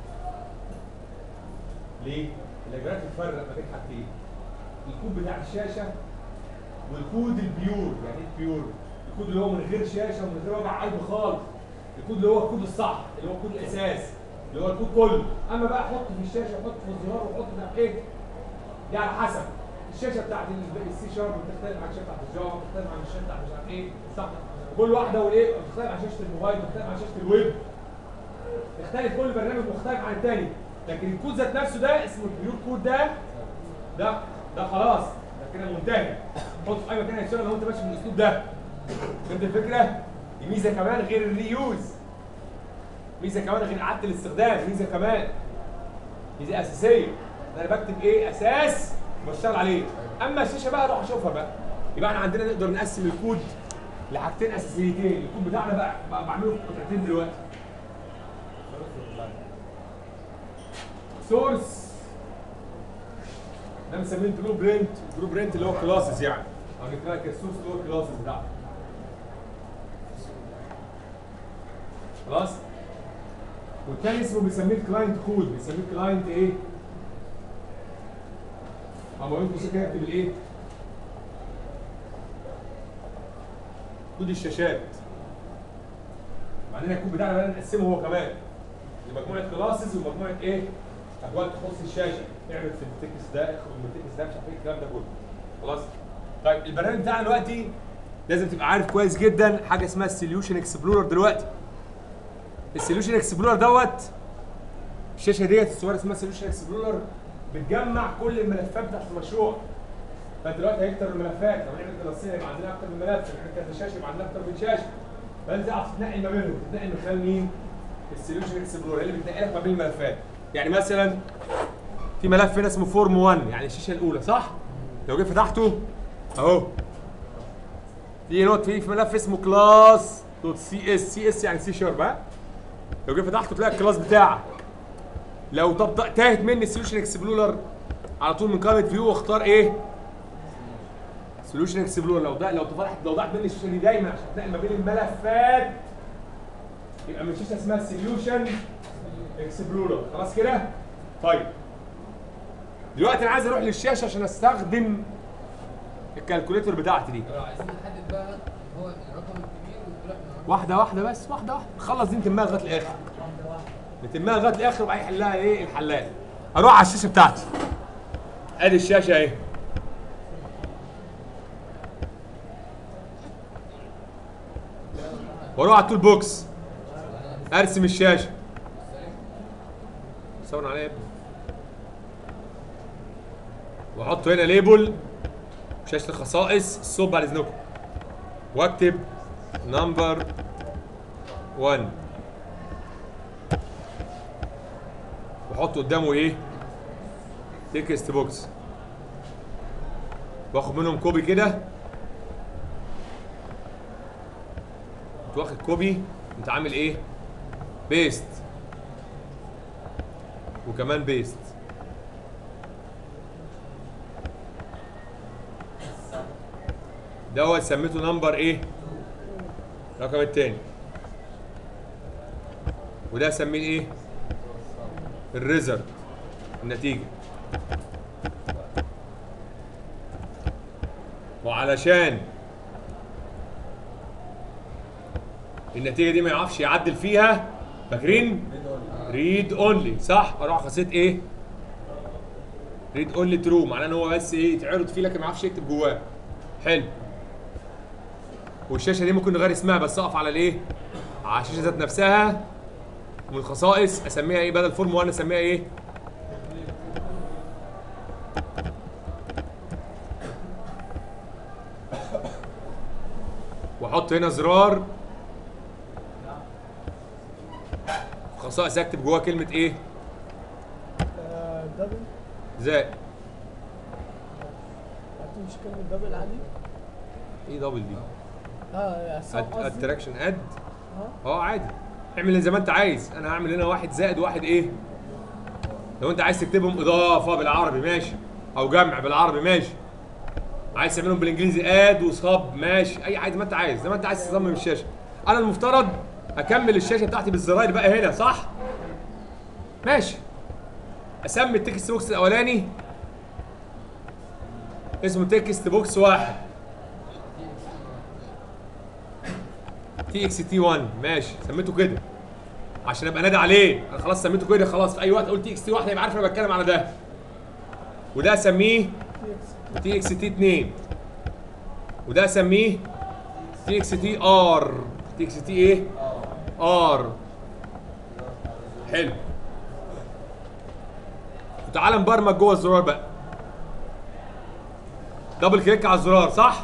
ليه؟ الاجراءات بتفرق ما بين حاجتين الكود بتاع الشاشه والكود البيور يعني ايه البيور؟ الكود اللي هو من غير شاشه ومن غير وجع قلب خالص الكود اللي هو الكود الصح اللي هو الكود الاساس اللي هو الكود كله اما بقى حط في الشاشه وحط في الزرار وحط مش عارف ايه دي على حسب الشاشه بتاعت السي شارب بتختلف عن الشاشه بتاعت الجافا بتختلف عن الشاشه بتاعت مش عارف ايه صح كل واحده والايه بتختلف عن شاشه الموبايل بتختلف عن شاشه الويب تختلف كل برنامج مختلف عن الثاني لكن الكود ذات نفسه ده اسمه البيور كود ده ده ده خلاص ده كده منتهي حط في اي مكان هيشتغل لو انت ماشي بالاسلوب ده فهمت الفكره؟ دي ميزه كمان غير الريوز ميزه كمان غير اعاده الاستخدام ميزه كمان ميزه اساسيه إن انا بكتب ايه اساس وبشتغل عليه اما الشاشه بقى اروح اشوفها بقى يبقى احنا عندنا نقدر نقسم الكود لحاجتين اساسيتين الكود بتاعنا بقى, بقى بعمله في قطعتين دلوقتي سورس ده بنسميه البلو برنت البلو برنت اللي هو كلاسز يعني او نكتبها كالسورس اللي هو الكلاسز بتاعته خلاص والتاني اسمه بيسميه الكلاينت كود بيسميه الكلاينت ايه؟ اما انت كده اكتب الايه؟ كود الشاشات بعدين الكود بتاعنا بقى نقسمه هو كمان لمجموعه كلاسز ومجموعه ايه؟ اجواء تخص الشاشه اعمل في التكست ده اخرج من التكست ده مش عارف ايه الكلام ده كله خلاص طيب البرنامج بتاعنا دلوقتي لازم تبقى عارف كويس جدا حاجه اسمها السوليوشن اكسبلورر دلوقتي السوليوشن اكسبلورر دوت الشاشه ديت الصغيره اسمها سوليوشن اكسبلورر بتجمع كل الملفات بتاعت المشروع فانت دلوقتي هيكتر الملفات لو نعمل كلاسيه يبقى عندنا اكتر من ملف لو نعمل كذا شاشه يبقى عندنا اكتر من شاشه فانت تعرف تنقي ما بينهم تنقي من خلال مين؟ السوليوشن اكسبلورر اللي بتنقي لك ما بين الملفات يعني مثلا في ملف هنا اسمه فورم 1 يعني الشاشه الاولى صح؟ لو جيت فتحته اهو في نوت في في ملف اسمه كلاس دوت سي اس سي اس يعني سي شارب ها لو جيت فتحته تلاقي الكلاس بتاعك لو طب تاهت مني السوليوشن اكسبلورر على طول من قائمه فيو واختار ايه سوليوشن اكسبلورر لو ده لو فتحت لو ضاعت مني الشاشه دي دايما عشان تلاقي ما بين الملفات يبقى من شاشه اسمها سوليوشن اكسبلورر خلاص كده طيب دلوقتي انا عايز اروح للشاشه عشان استخدم الكالكوليتور بتاعتي دي
لو عايزين نحدد بقى هو الرقم الكبير والطلع من الرقم
واحده واحده بس واحده واحده خلص دي نتمها لغايه الاخر نتمها لغايه الاخر وبعدين يحلها ايه الحلال اروح على الشاشه بتاعتي ادي الشاشه اهي واروح على التول بوكس ارسم الشاشه صور عليها يا ابني واحط هنا ليبل شاشه الخصائص الصوت بعد اذنكم واكتب نمبر 1 واحط قدامه ايه تكست بوكس واخد منهم كوبي كده كنت واخد كوبي كنت عامل ايه بيست وكمان بيست دوت سميته نمبر ايه الرقم التاني وده اسميه ايه الريزلت النتيجه وعلشان النتيجه دي ما يعرفش يعدل فيها فاكرين ريد اونلي صح اروح خاصيه ايه ريد اونلي ترو معناه ان هو بس ايه يتعرض فيه لكن ما يعرفش يكتب جواه حلو والشاشه دي ممكن نغير اسمها بس اقف على الايه على الشاشه ذات نفسها ومن الخصائص اسميها ايه بدل فورم 1 اسميها ايه واحط هنا زرار خصائص اكتب جواه كلمه ايه
آه، دبل
زائد
مش كلمة دبل عادي
ايه دبل دي
اه صح قصدي
اتراكشن اد
اه
اه عادي اعمل زي ما انت عايز انا هعمل هنا واحد زائد واحد ايه لو انت عايز تكتبهم اضافه بالعربي ماشي او جمع بالعربي ماشي عايز تعملهم بالانجليزي اد وصب ماشي اي عايز ما انت عايز زي ما انت عايز تصمم الشاشه انا المفترض اكمل الشاشه بتاعتي بالزراير بقى هنا صح ماشي اسمي التكست بوكس الاولاني اسمه تكست بوكس واحد تي اكس تي 1 ماشي سميته كده عشان ابقى نادي عليه انا خلاص سميته كده خلاص في اي وقت قلت تي اكس تي 1 يبقى عارف انا بتكلم على ده وده اسميه تي اكس تي 2 وده اسميه تي اكس تي ار تي اكس تي ايه ار حلو وتعالى نبرمج جوه الزرار بقى دبل كليك على الزرار صح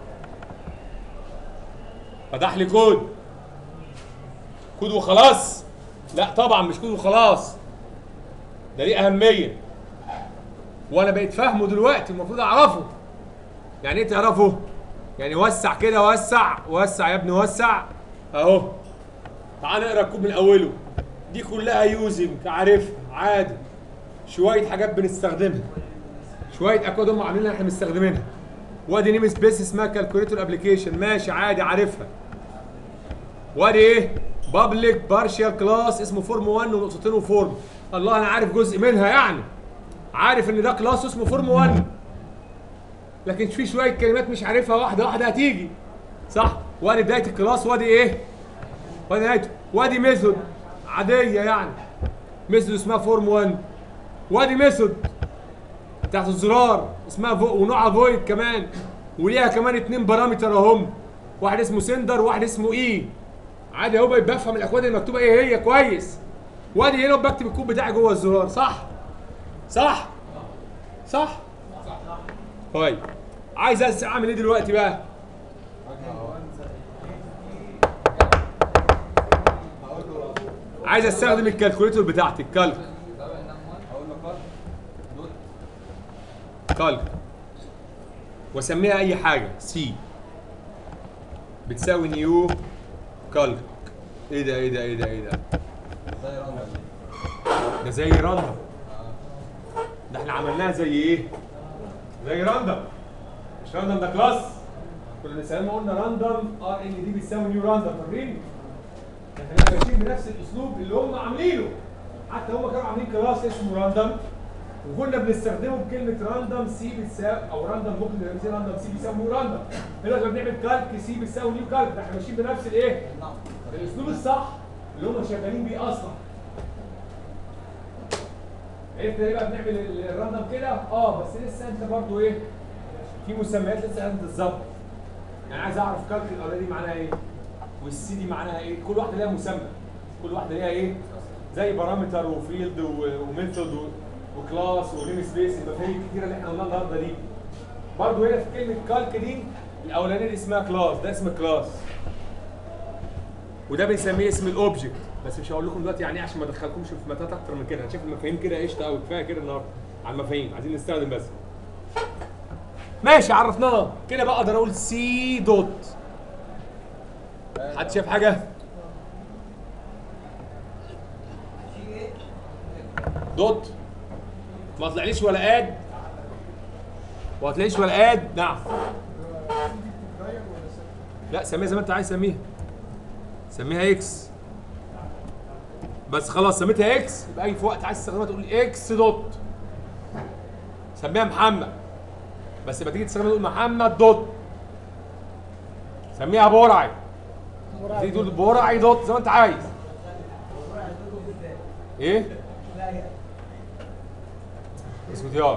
فتح لي كود كود وخلاص لا طبعا مش كود وخلاص ده ليه اهميه وانا بقيت فاهمه دلوقتي المفروض اعرفه يعني ايه تعرفه يعني وسع كده وسع وسع يا ابني وسع اهو تعال نقرا الكود من اوله دي كلها يوزنج عارفها عادي شويه حاجات بنستخدمها شويه اكواد هم عاملينها احنا مستخدمينها وادي نيم سبيس اسمها كالكوليتور ابلكيشن ماشي عادي عارفها وادي ايه بابليك بارشال كلاس اسمه فورم 1 ونقطتين وفورم الله انا عارف جزء منها يعني عارف ان ده كلاس اسمه فورم 1 لكن في شويه كلمات مش عارفها واحده واحده هتيجي صح وادي بدايه الكلاس وادي ايه وادي نهايته وادي ميثود عاديه يعني ميثود اسمها فورم 1 وادي ميثود تحت الزرار اسمها فو ونوعها فويد كمان وليها كمان اتنين بارامتر اهم واحد اسمه سندر وواحد اسمه اي عادي اهو بقيت بفهم الاكواد المكتوبه ايه هي كويس وادي هنا بكتب الكود بتاعي جوه الزرار صح صح صح طيب عايز أس- اعمل ايه دلوقتي بقى عايز استخدم الكالكوليتور بتاعتي الكالك
اقول له قال دوت
كالك واسميها اي حاجه سي بتساوي نيو كالك ايه ده ايه ده ايه ده ايه ده
زي رقم
ده زي راندم ده احنا عملناها زي ايه زي راندم مش راندم ده كلاس كنا بنسميه قلنا راندم ار ان دي بيساوي نيو راندم فاكرين احنا ماشيين بنفس الاسلوب اللي هم عاملينه حتى هم كانوا عاملين كلاس اسمه راندم وكنا بنستخدمه بكلمه راندم سي بتساوي او راندم ممكن نبقى زي راندم سي بيساوي نيو راندم هنا لما بنعمل كالك سي بتساوي نيو كالك ده احنا ماشيين بنفس الايه؟ الاسلوب الصح اللي هم شغالين بيه اصلا عرفت ليه بقى بنعمل ال- الراندم كده؟ اه بس لسه انت برضو ايه؟ في مسميات لسه انت تظبط يعني عايز اعرف كالك الاولاني دي معناها ايه؟ والسي دي معناها ايه؟ كل واحده ليها مسمى كل واحده ليها ايه؟ زي بارامتر وفيلد وميثود وكلاس ونيم سبيس المفاهيم الكتيره اللي احنا قلناها النهارده دي برضو هنا في كلمه كالك دي الاولانيه دي اسمها كلاس ده اسم كلاس وده بنسميه اسم الاوبجكت بس مش هقول لكم دلوقتي يعني ايه عشان ما ادخلكمش في متات اكتر من كده هنشوف المفاهيم كده قشطه قوي كفايه كده النهارده على المفاهيم عايزين نستخدم بس ماشي عرفناها كده بقى اقدر اقول سي دوت حد شاف حاجه دوت ما طلعليش ولا اد وما طلعليش ولا اد نعم لا سميها زي ما انت عايز سميها سميها اكس بس خلاص سميتها اكس يبقى اي في وقت عايز تستخدمها تقول اكس دوت سميها محمد بس يبقى تيجي تستخدمها تقول محمد دوت سميها برعي تيجي تقول برعي دوت زي ما انت عايز ايه؟ اسمه ديار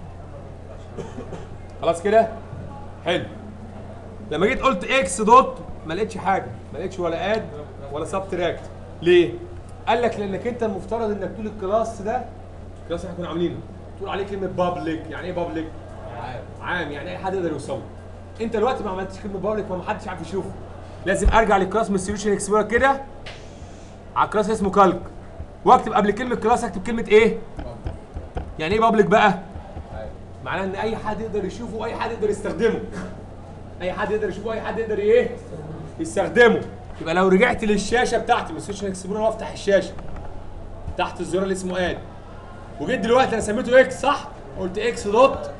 خلاص كده؟ حلو لما جيت قلت اكس دوت ما لقيتش حاجه ما لقيتش ولا اد ولا سبتراكت ليه قال لك لانك انت المفترض انك تقول الكلاس ده الكلاس اللي احنا كنا عاملينه تقول عليه كلمه بابليك يعني ايه بابليك عام يعني اي حد يقدر يوصله انت دلوقتي ما عملتش كلمه بابليك فما حدش عارف يشوفه لازم ارجع للكلاس من السوليوشن اكسبلورر كده على الكلاس اسمه كالك واكتب قبل كلمه كلاس اكتب كلمه ايه يعني ايه بابليك بقى معناه ان اي حد يقدر يشوفه واي حد يقدر يستخدمه اي حد يقدر يشوفه اي حد يقدر ايه يستخدمه يبقى لو رجعت للشاشه بتاعتي من السوشيال اكسبلورر وافتح الشاشه تحت الزرار اللي اسمه اد وجيت دلوقتي انا سميته اكس صح قلت اكس دوت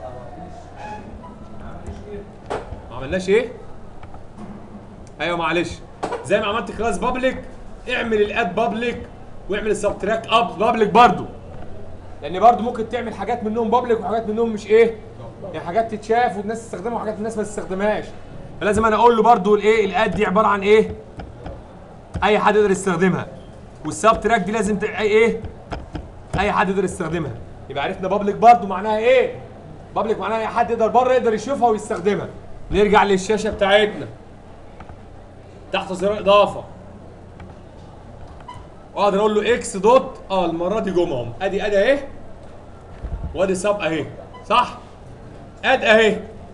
ما عملناش ايه ايوه معلش زي ما عملت كلاس بابليك اعمل الاد بابليك واعمل السبتراك اب بابليك برضو لان برضو ممكن تعمل حاجات منهم بابليك وحاجات منهم مش ايه يعني حاجات تتشاف والناس تستخدمها وحاجات الناس ما تستخدمهاش فلازم انا اقول له برضو الايه الاد دي عباره عن ايه اي حد يقدر يستخدمها والسب تراك دي لازم تبقى ايه اي حد يقدر يستخدمها يبقى عرفنا بابليك برضو معناها ايه بابليك معناها اي حد يقدر بره يقدر يشوفها ويستخدمها نرجع للشاشه بتاعتنا تحت زرار اضافه واقدر اقول له اكس دوت اه المره دي جم اهم ادي ادي اهي وادي سب اهي صح اد اهي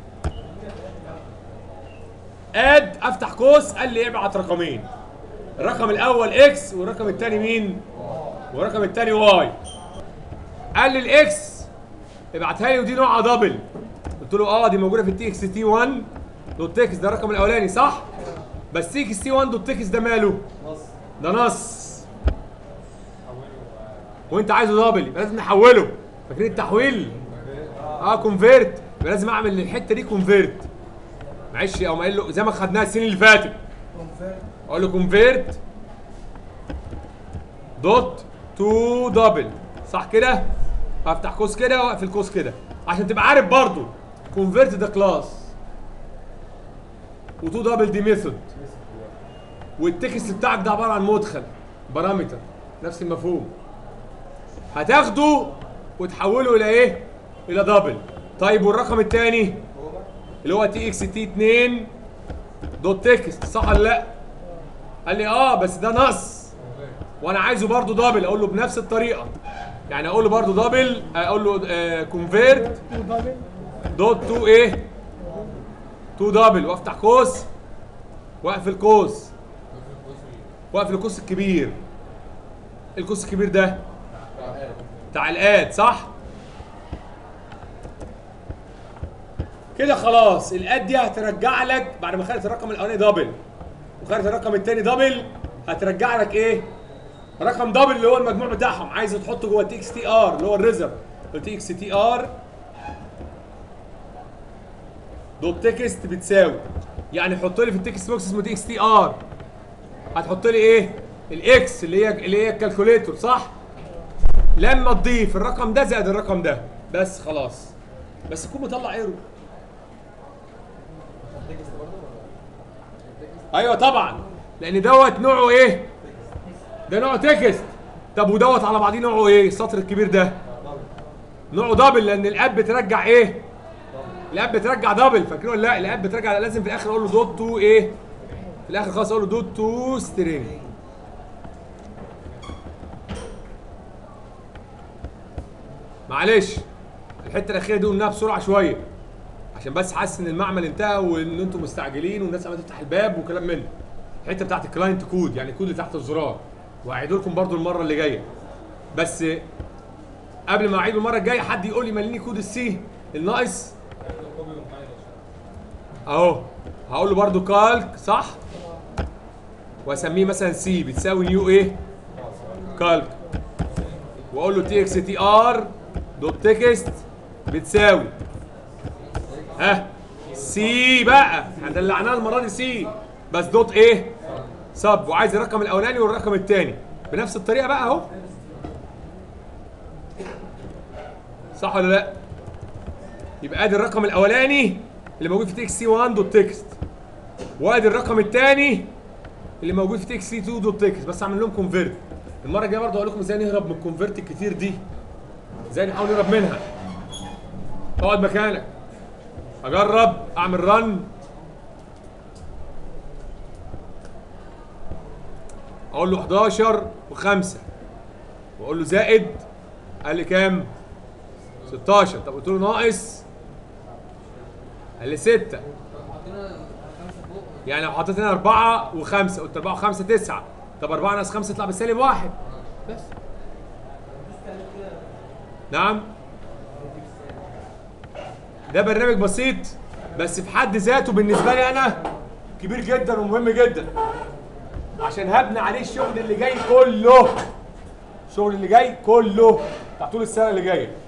اد افتح قوس قال لي ابعت رقمين الرقم الاول اكس والرقم الثاني مين والرقم الثاني واي قال لي الاكس ابعتها لي ودي نوعها دبل قلت له اه دي موجوده في التي اكس تي 1 دوت تكس ده الرقم الاولاني صح بس تي اكس تي 1 دوت تكس ده ماله ده نص وانت عايزه دبل يبقى لازم نحوله فاكرين التحويل اه كونفيرت يبقى لازم اعمل للحته دي كونفيرت معلش او ما قال له زي ما خدناها السنين اللي فاتت اقول له كونفيرت دوت تو دبل صح كده افتح قوس كده واقفل قوس كده عشان تبقى عارف برضو كونفيرت ده كلاس وتو دبل دي ميثود والتكست بتاعك ده عباره عن مدخل بارامتر نفس المفهوم هتاخده وتحوله الى ايه الى دبل طيب والرقم الثاني اللي هو تي اكس تي 2 دوت تكست صح ولا لا قال لي اه بس ده نص وانا عايزه برضو دبل اقول له بنفس الطريقه يعني اقول له برضو دبل اقول له كونفيرت
تو دبل
دوت تو ايه تو دبل وافتح قوس واقفل قوس واقفل القوس الكبير القوس الكبير ده بتاع الاد صح كده خلاص الاد دي هترجع لك بعد ما خدت الرقم الاولاني دبل وخدت الرقم الثاني دبل هترجع لك ايه رقم دبل اللي هو المجموع بتاعهم عايز تحطه جوه تي اكس تي ار اللي هو الريزرف تي اكس تي ار دوت تكست بتساوي يعني حط لي في التكست بوكس اسمه تي اكس تي ار هتحط لي ايه الاكس اللي هي اللي هي الكالكوليتور صح لما تضيف الرقم ده زائد الرقم ده بس خلاص بس تكون مطلع ايرو ايوه طبعا لان دوت نوعه ايه ده نوعه تكست طب ودوت على بعضيه نوعه ايه السطر الكبير ده نوعه دبل لان الاب بترجع ايه الاب بترجع دبل فاكرين ولا لا الاب بترجع لازم في الاخر اقول له دوت تو ايه في الاخر خالص اقول له دوت تو سترينج معلش الحته الاخيره دي قلناها بسرعه شويه عشان بس حاسس ان المعمل انتهى وان انتم مستعجلين والناس عماله تفتح الباب وكلام من ده. الحته بتاعت الكلاينت كود يعني الكود اللي تحت الزرار وهعيده لكم برضو المره اللي جايه بس قبل ما اعيده المره الجايه حد يقول لي مليني كود السي الناقص اهو هقول له برضو كالك صح واسميه مثلا سي بتساوي نيو ايه كالك واقول له تي اكس تي ار دوت تكست بتساوي ها سي بقى احنا دلعناها المره دي سي بس دوت ايه سب وعايز الرقم الاولاني والرقم الثاني بنفس الطريقه بقى اهو صح ولا لا يبقى ادي الرقم الاولاني اللي موجود في تي اكس سي 1 دوت تكست وادي الرقم الثاني اللي موجود في تي اكس سي 2 دوت تكست بس اعمل لهم كونفيرت المره الجايه برضه هقول لكم ازاي نهرب من الكونفيرت الكتير دي ازاي نحاول نهرب منها اقعد مكانك اجرب اعمل رن اقول له 11 و5 واقول له زائد قال لي كام 16 طب قلت له ناقص قال لي 6
حطينا خمسه فوق
يعني لو حطيت هنا 4 و5 قلت 4 و5 9 طب 4 ناقص 5 يطلع بالسالب 1 بس نعم ده برنامج بسيط بس في حد ذاته بالنسبه لي انا كبير جدا ومهم جدا عشان هبني عليه الشغل اللي جاي كله الشغل اللي جاي كله بتاع طول السنه اللي جايه